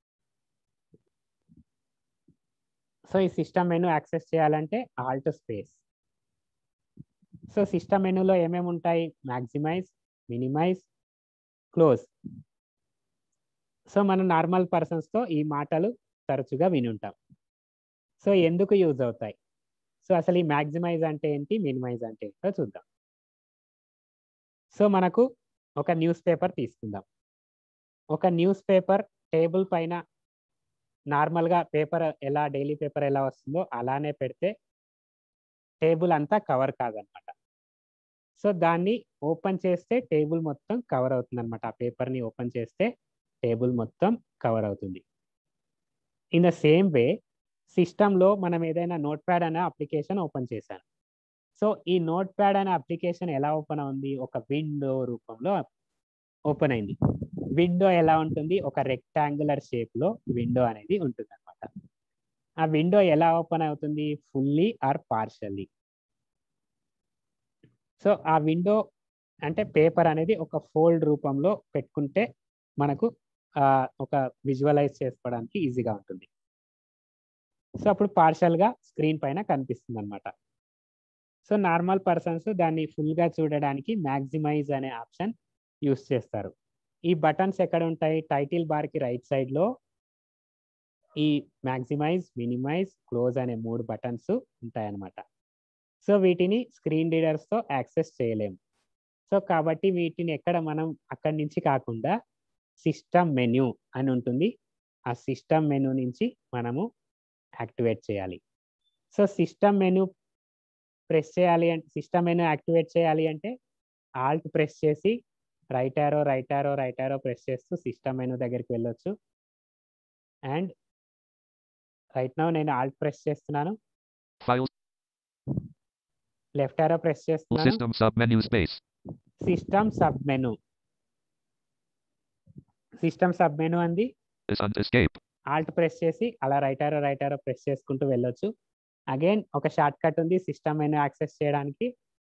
సో ఈ సిస్టమ్ మెనూ యాక్సెస్ చేయాలంటే ఆల్ట్ స్పేస్ సో సిస్టమ్ మెనూలో ఏమేమి ఉంటాయి మ్యాక్సిమైజ్ మినిమైజ్ క్లోజ్ సో మనం నార్మల్ పర్సన్స్తో ఈ మాటలు తరచుగా విని ఉంటాం సో ఎందుకు యూజ్ అవుతాయి సో అసలు ఈ మ్యాక్సిమైజ్ అంటే ఏంటి మినిమైజ్ అంటే ఏంటో చూద్దాం సో మనకు ఒక న్యూస్ పేపర్ తీసుకుందాం ఒక న్యూస్ పేపర్ టేబుల్ పైన నార్మల్గా పేపర్ ఎలా డైలీ పేపర్ ఎలా వస్తుందో అలానే పెడితే టేబుల్ అంతా కవర్ కాదనమాట సో దాన్ని ఓపెన్ చేస్తే టేబుల్ మొత్తం కవర్ అవుతుంది అనమాట ఆ పేపర్ని ఓపెన్ చేస్తే టేబుల్ మొత్తం కవర్ అవుతుంది ఇన్ ద సేమ్ వే సిస్టంలో మనం ఏదైనా నోట్ ప్యాడ్ అనే అప్లికేషన్ ఓపెన్ చేశాను సో ఈ నోట్ ప్యాడ్ అనే అప్లికేషన్ ఎలా ఓపెన్ ఉంది ఒక విండో రూపంలో ఓపెన్ అయింది విండో ఎలా ఉంటుంది ఒక రెక్టాంగులర్ షేప్లో విండో అనేది ఉంటుంది అనమాట ఆ విండో ఎలా ఓపెన్ అవుతుంది ఫుల్లీ ఆర్ పార్షల్లీ సో ఆ విండో అంటే పేపర్ అనేది ఒక ఫోల్డ్ రూపంలో పెట్టుకుంటే మనకు ఒక విజువలైజ్ చేసుకోవడానికి ఈజీగా ఉంటుంది సో అప్పుడు పార్షల్గా స్క్రీన్ పైన కనిపిస్తుంది అనమాట సో నార్మల్ పర్సన్స్ దాన్ని ఫుల్గా చూడడానికి మ్యాక్సిమైజ్ అనే ఆప్షన్ యూస్ చేస్తారు ఈ బటన్స్ ఎక్కడ ఉంటాయి టైటిల్ బార్కి రైట్ సైడ్లో ఈ మ్యాక్సిమైజ్ మినిమైజ్ క్లోజ్ అనే మూడు బటన్స్ ఉంటాయన్నమాట సో వీటిని స్క్రీన్ రీడర్స్తో యాక్సెస్ చేయలేము సో కాబట్టి వీటిని ఎక్కడ మనం అక్కడి నుంచి కాకుండా సిస్టమ్ మెన్యూ అని ఉంటుంది ఆ సిస్టమ్ మెనూ నుంచి మనము యాక్టివేట్ చేయాలి సో సిస్టమ్ మెనూ ప్రెస్ చేయాలి అంటే సిస్టమ్ మెనూ యాక్టివేట్ చేయాలి అంటే ఆల్ట్ ప్రెస్ చేసి right arrow right arrow right arrow press చేస్తూ సిస్టమ్ మెనూ దగ్గరికి వెళ్ళొచ్చు అండ్ రైట్ నౌ నేను ఆల్ట్ ప్రెస్ చేస్తున్నాను Files. లెఫ్ట్ ఆరో ప్రెస్ చేస్తున్నాను System submenu space. System sub menu system sub menu అంది Is and escape. Alt press చేసి అలా right arrow right arrow press చేసుకుంటూ వెళ్ళొచ్చు అగైన్ ఒక షార్ట్ కట్ ఉంది సిస్టమ్ మెనూ యాక్సెస్ చేయడానికి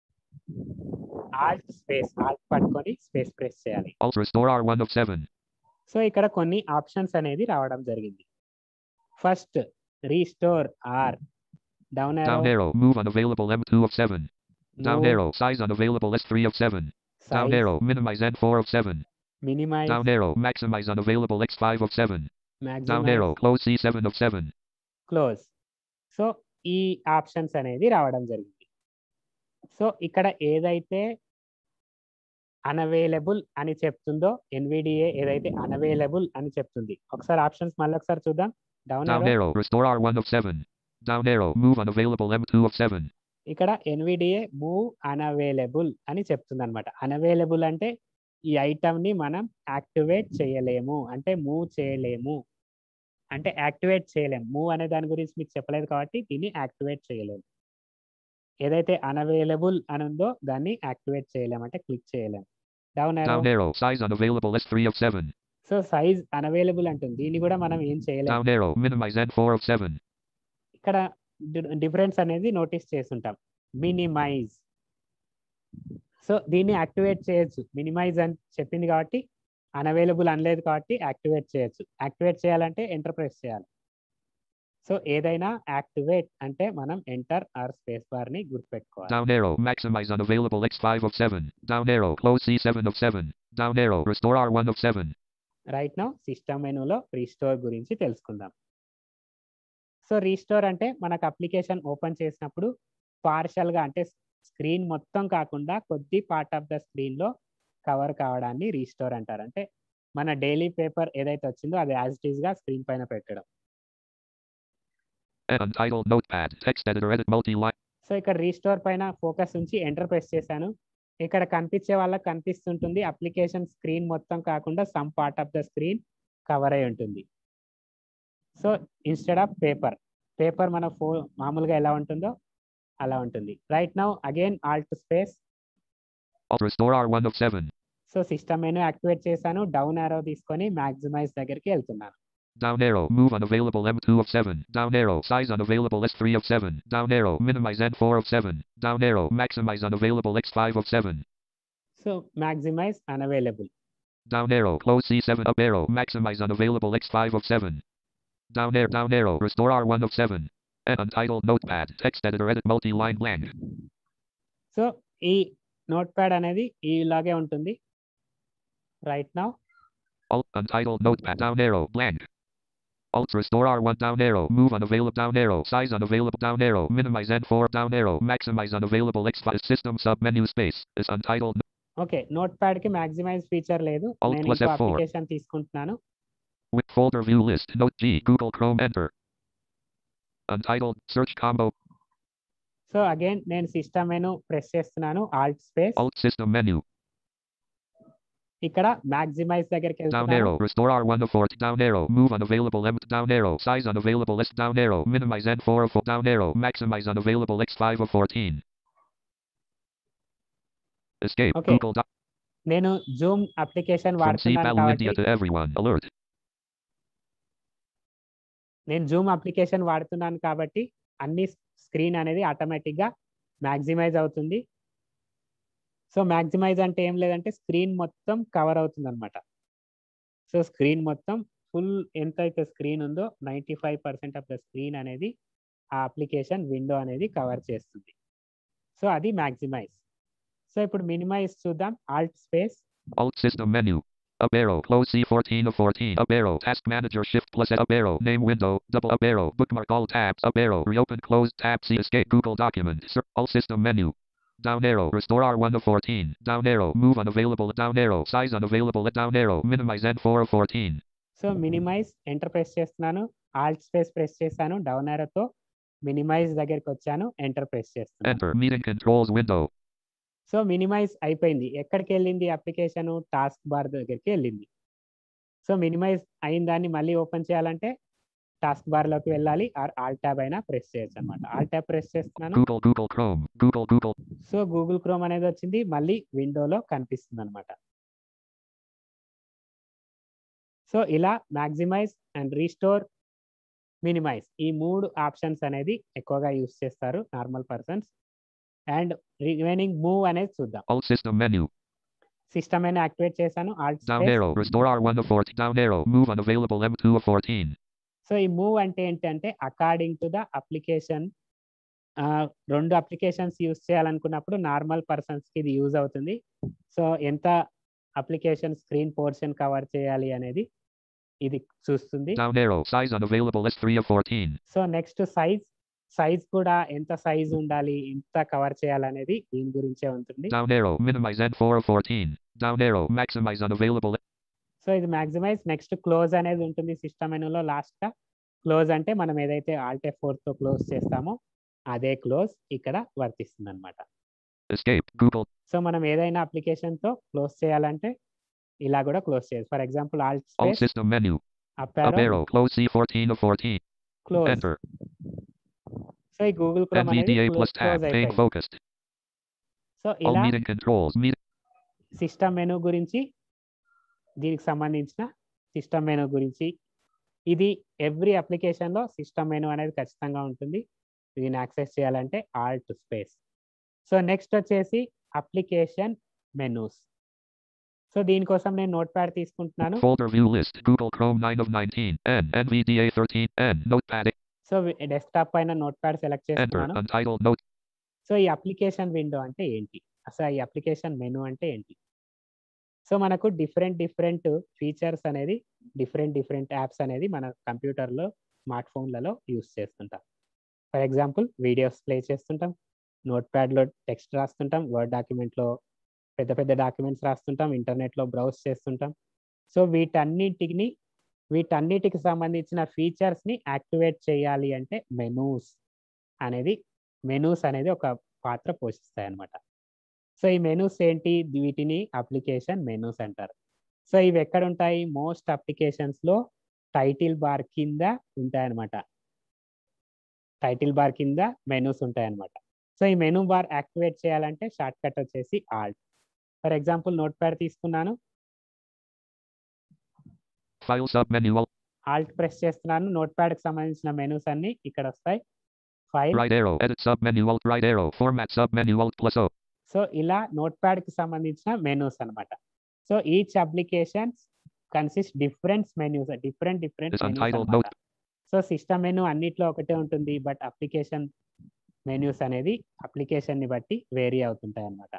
ఆల్ట్ స్పేస్ ఆల్ట్ పట్టుకొని స్పేస్ ప్రెస్ చేయాలి Alt restore R1 of 7. So ఇక్కడ కొన్ని ఆప్షన్స్ అనేది రావడం జరిగింది first restore or down Down arrow. Move unavailable M2 of 7. Down arrow. Size unavailable S3 of 7. Down arrow. Minimize N4 of 7. Minimize Down arrow. Maximize unavailable X5 of 7. Down arrow. Close C7 of 7. Close so ఈ ఆప్షన్స్ అనేది రావడం జరిగింది సో ఇక్కడ ఏదైతే అనవైలబుల్ అని చెప్తుందో ఎన్విడిఏ ఏదైతే అనవైలబుల్ అని చెప్తుంది ఒకసారి ఆప్షన్స్ మళ్ళీ ఒకసారి చూద్దాం down Down arrow. Restore R1 of 7. Down arrow. Move unavailable M2 of 7. ఇక్కడ ఎన్విడిఏ మూవ్ అనవైలబుల్ అని చెప్తుంది అనమాట అనవైలబుల్ అంటే ఈ ఐటమ్ ని మనం యాక్టివేట్ చేయలేము అంటే మూవ్ చేయలేము అంటే యాక్టివేట్ చేయలేము మూవ్ అనే దాని గురించి మీకు చెప్పలేదు కాబట్టి దీన్ని యాక్టివేట్ చేయలేము ఏదైతే అనవైలబుల్ అని ఉందో దాన్ని యాక్టివేట్ చేయలేము అంటే క్లిక్ చేయలేము down Down arrow. Size unavailable S3 of 7. So size unavailable అంటుంది దీన్ని కూడా మనం ఏం చేయలేము Down arrow. Minimize N4 of 7. ఇక్కడ డిఫరెన్స్ అనేది నోటీస్ చేస్తుంటాం మినిమైజ్ సో దీన్ని యాక్టివేట్ చేయొచ్చు మినిమైజ్ అని చెప్పింది కాబట్టి అన్అవైలబుల్ అనలేదు కాబట్టి యాక్టివేట్ చేయొచ్చు యాక్టివేట్ చేయాలంటే ఎంటర్ ప్రెస్ చేయాలి సో ఏదైనా యాక్టివేట్ అంటే మనం ఎంటర్ ఆర్ స్పేస్ బార్ ని గుర్తుపెట్టుకోవాలి Down arrow. Maximize unavailable X5 of 7. Down arrow. Close C7 of 7. Down arrow. Restore R1 of 7. Right now system మెనూలో రీస్టోర్ గురించి తెలుసుకుందాం సో రీస్టోర్ అంటే మనకు అప్లికేషన్ ఓపెన్ చేసినప్పుడు పార్షల్గా అంటే స్క్రీన్ మొత్తం కాకుండా కొద్ది పార్ట్ ఆఫ్ ద స్క్రీన్లో కవర్ కావడాన్ని రీస్టోర్ అంటారు అంటే మన డైలీ పేపర్ ఏదైతే వచ్చిందో అది యాజ్ ఇట్ ఈస్గా స్క్రీన్ పైన పెట్టడం An untitled notepad. Text editor edit multi-line. So ఇక్కడ రీస్టోర్ పైన ఫోకస్ ఉంచి ఎంటర్ ప్రెస్ చేశాను ఇక్కడ కనిపించే వాళ్ళకి కనిపిస్తుంటుంది అప్లికేషన్ స్క్రీన్ మొత్తం కాకుండా some part of the screen cover అయి ఉంటుంది so instead of paper paper మన ఫో మామూలుగా ఎలా ఉంటుందో అలా ఉంటుంది right now again alt space Alt restore R1 of 7. So system menu activate చేశాను డౌన్ ఆరో తీసుకొని మ్యాక్సిమైజ్ దగ్గరికి వెళ్తున్నాను Down arrow. Move unavailable M2 of 7. Down arrow. Size unavailable S3 of 7. Down arrow. Minimize N4 of 7. Down arrow. Maximize unavailable X5 of 7. So maximize unavailable Down arrow. Close C7 up arrow. Maximize unavailable X5 of 7. Down arrow. Down arrow. Restore R1 of 7. An untitled notepad. Text editor edit multi-line blank. So ఈ నోట్ ప్యాడ్ అనేది ఇలాగే ఉంటుంది right now Alt untitled notepad. Down arrow. Blank. Alt restore R1 down arrow. Move unavailable down arrow. Size unavailable down arrow. Minimize N4 down arrow. Maximize unavailable X5 system sub menu space. Is untitled okay notepad కి మాక్సిమైజ్ ఫీచర్ లేదు Alt నేను plus ఇంకో F4. అప్లికేషన్ తీసుకుంటున్నాను with folder view list. Note G. Google Chrome enter. Untitled search combo. So again నేను సిస్టమ్ మెను ప్రెస్ చేస్తున్నాను alt space Alt system menu. ఇక్కడ మాక్సిమైజ్ దగ్గరికి Down వెళ్తున్నాను arrow. Restore R1 of 4. Down arrow. Move unavailable M. Down arrow. Size unavailable S. Down arrow. Minimize N4 of 4. Down arrow. Maximize unavailable X5 of 14. Escape. Okay. Google. Doc- నేను జూమ్ అప్లికేషన్ From C. వాడుతున్నాను Balu కాబట్టి India to everyone. Alert. నేను జూమ్ అప్లికేషన్ వాడుతున్నాను కాబట్టి అన్ని స్క్రీన్ అనేది ఆటోమేటిక్ గా మాక్సిమైజ్ అవుతుంది సో మాక్సిమైజ్ అంటే ఏం లేదంటే స్క్రీన్ మొత్తం కవర్ అవుతుంది అనమాట సో స్క్రీన్ మొత్తం ఫుల్ ఎంత అయితే స్క్రీన్ ఉందో ninety five percent of the screen అనేది ఆ అప్లికేషన్ విండో అనేది కవర్ చేస్తుంది సో అది మ్యాక్సిమైజ్ సో ఇప్పుడు మినిమైజ్ చూద్దాం alt space Alt system menu. Up arrow. Close C14 of 14. Up arrow. Task manager shift plus up arrow. Name window. Double up arrow. Bookmark all tabs. Up arrow. Reopen closed tab. C escape Google document. Sir, alt system menu. Down arrow. Restore R1 of 14. Down arrow. Move unavailable. Down arrow. Size unavailable. Down arrow. Minimize N4 of 14. So minimize enter press చేస్తున్నాను ఆల్ట్ స్పేస్ ప్రెస్ చేశాను డౌన్ తో మినిమైజ్ దగ్గరికి వచ్చాను ఎంటర్ ప్రెస్ చేస్తున్నాను Enter. Meeting controls window. So minimize అయిపోయింది ఎక్కడికి వెళ్ళింది అప్లికేషన్ టాస్క్ బార్ దగ్గరికి వెళ్ళింది సో మినిమైజ్ అయిన దాన్ని మళ్ళీ ఓపెన్ చేయాలంటే టాస్క్ బార్ లోకి వెళ్ళాలి ఆర్ ఆల్ ట్యాబ్ అయినా ప్రెస్ చేయొచ్చు అనమాట ఆల్ ట్యాబ్ ప్రెస్ చేస్తున్నాను Google. Google Chrome. Google. Google. So Google Chrome అనేది వచ్చింది మళ్ళీ విండోలో కనిపిస్తుంది అనమాట సో ఇలా మ్యాక్సిమైజ్ అండ్ రీస్టోర్ మినిమైజ్ ఈ మూడు ఆప్షన్స్ అనేది ఎక్కువగా యూస్ చేస్తారు normal persons and remaining move అనేది చూద్దాం Alt system menu. సిస్టమ్ అయినా యాక్టివేట్ చేశాను alt Down arrow. Restore R1 of 14. Down arrow. Move unavailable M2 of 14. So ఈ మూవ్ అంటే ఏంటంటే అకార్డింగ్ టు ద అప్లికేషన్ రెండు అప్లికేషన్స్ యూస్ చేయాలనుకున్నప్పుడు నార్మల్ పర్సన్స్ కి ఇది యూజ్ అవుతుంది సో ఎంత అప్లికేషన్ స్క్రీన్ పోర్షన్ కవర్ చేయాలి అనేది ఇది చూస్తుంది Down arrow. Size unavailable S3 of 14. So next size size కూడా ఎంత సైజ్ ఉండాలి ఎంత కవర్ చేయాలనేది దీని గురించే ఉంటుంది Down arrow. Minimize N4 of 14. Down arrow. Maximize unavailable. So ఇది మ్యాక్సిమైజ్ నెక్స్ట్ క్లోజ్ అనేది ఉంటుంది సిస్టమ్ మెనూలో లాస్ట్ గా క్లోజ్ అంటే మనం ఏదైతే ఆల్ట్ ఎఫ్ తో క్లోజ్ చేస్తామో అదే క్లోజ్ ఇక్కడ వర్తిస్తుంది అనమాట Escape. Google. సో మనం ఏదైనా అప్లికేషన్ తో క్లోజ్ చేయాలంటే ఇలా కూడా క్లోజ్ చేయొచ్చు for example alt Alt space system menu. Up Up arrow. Close C14 of 14. Close Enter. So ఈ గూగుల్ క్రోమ్ అనేది NVDA plus tab. Close Pane అయిపోయింది focused. సో All ఇలా meeting controls. Meet. System menu గురించి దీనికి సంబంధించిన సిస్టమ్ మెనూ గురించి ఇది ఎవ్రీ అప్లికేషన్లో సిస్టమ్ మెనూ అనేది ఖచ్చితంగా ఉంటుంది దీన్ని యాక్సెస్ చేయాలంటే ఆల్ట్ స్పేస్ సో నెక్స్ట్ వచ్చేసి అప్లికేషన్ మెనూస్ సో దీనికోసం నేను నోట్ ప్యాడ్ తీసుకుంటున్నాను Folder view list. Google Chrome 9 of 19. N. NVDA 13. N. Notepad. eight. So desktop పైన నోట్ ప్యాడ్ సెలెక్ట్ Enter. చేస్తున్నాను Untitled note. సో ఈ అప్లికేషన్ విండో అంటే ఏంటి అసలు ఈ అప్లికేషన్ మెనూ అంటే ఏంటి సో మనకు డిఫరెంట్ డిఫరెంట్ ఫీచర్స్ అనేది డిఫరెంట్ డిఫరెంట్ యాప్స్ అనేది మన కంప్యూటర్లో స్మార్ట్ ఫోన్లలో యూస్ చేస్తుంటాం ఫర్ ఎగ్జాంపుల్ వీడియోస్ ప్లే చేస్తుంటాం నోట్ ప్యాడ్లో టెక్స్ట్ రాస్తుంటాం వర్డ్ డాక్యుమెంట్లో పెద్ద పెద్ద డాక్యుమెంట్స్ రాస్తుంటాం ఇంటర్నెట్లో బ్రౌజ్ చేస్తుంటాం సో వీటన్నిటిని వీటన్నిటికి సంబంధించిన ఫీచర్స్ని యాక్టివేట్ చేయాలి అంటే మెనూస్ అనేది మెనూస్ అనేది ఒక పాత్ర పోషిస్తాయి అన్నమాట సో ఈ మెనూస్ ఏంటి వీటిని అప్లికేషన్ మెనూస్ అంటారు సో ఇవి ఎక్కడ ఉంటాయి మోస్ట్ అప్లికేషన్స్ లో టైటిల్ బార్ కింద ఉంటాయన్నమాట టైటిల్ బార్ కింద మెనూస్ ఉంటాయన్నమాట సో ఈ మెనూ బార్ యాక్టివేట్ చేయాలంటే షార్ట్ కట్ వచ్చేసి alt for example notepad తీసుకున్నాను File sub menu. Alt. Alt press చేస్తున్నాను నోట్ ప్యాడ్ కి సంబంధించిన మెనూస్ అన్ని ఇక్కడ వస్తాయి file Right arrow. Edit sub menu. Alt. Right arrow. Format sub menu. Alt plus O. So ఇలా నోట్ ప్యాడ్ కి సంబంధించిన మెనూస్ అన్నమాట so each applications consist different menus different different Is untitled note. So system menu అన్నిట్లో ఒకటే ఉంటుంది బట్ అప్లికేషన్ మెనూస్ అనేది అప్లికేషన్ ని బట్టి వేరీ అవుతుంటాయి అన్నమాట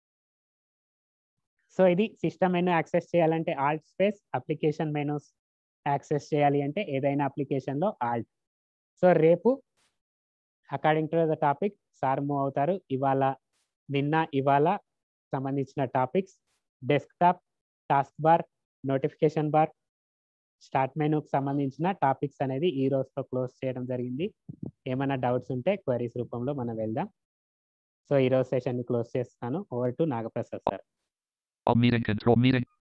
సో ఇది సిస్టమ్ మెనూ యాక్సెస్ చేయాలంటే alt space application menus access చేయాలి అంటే ఏదైనా application లో ఆల్ట్ సో రేపు according to the topic sir move అవుతారు ఇవాళ నిన్న ఇవాళ సంబంధించిన topics desktop task bar notification bar start మెనూకి సంబంధించిన టాపిక్స్ అనేది ఈ రోజుతో క్లోజ్ చేయడం జరిగింది ఏమైనా డౌట్స్ ఉంటే క్వరీస్ రూపంలో మనం వెళ్దాం సో ఈ రోజు సెషన్ ని క్లోజ్ చేస్తాను over to Nagaprasad sir All meeting control. Meeting.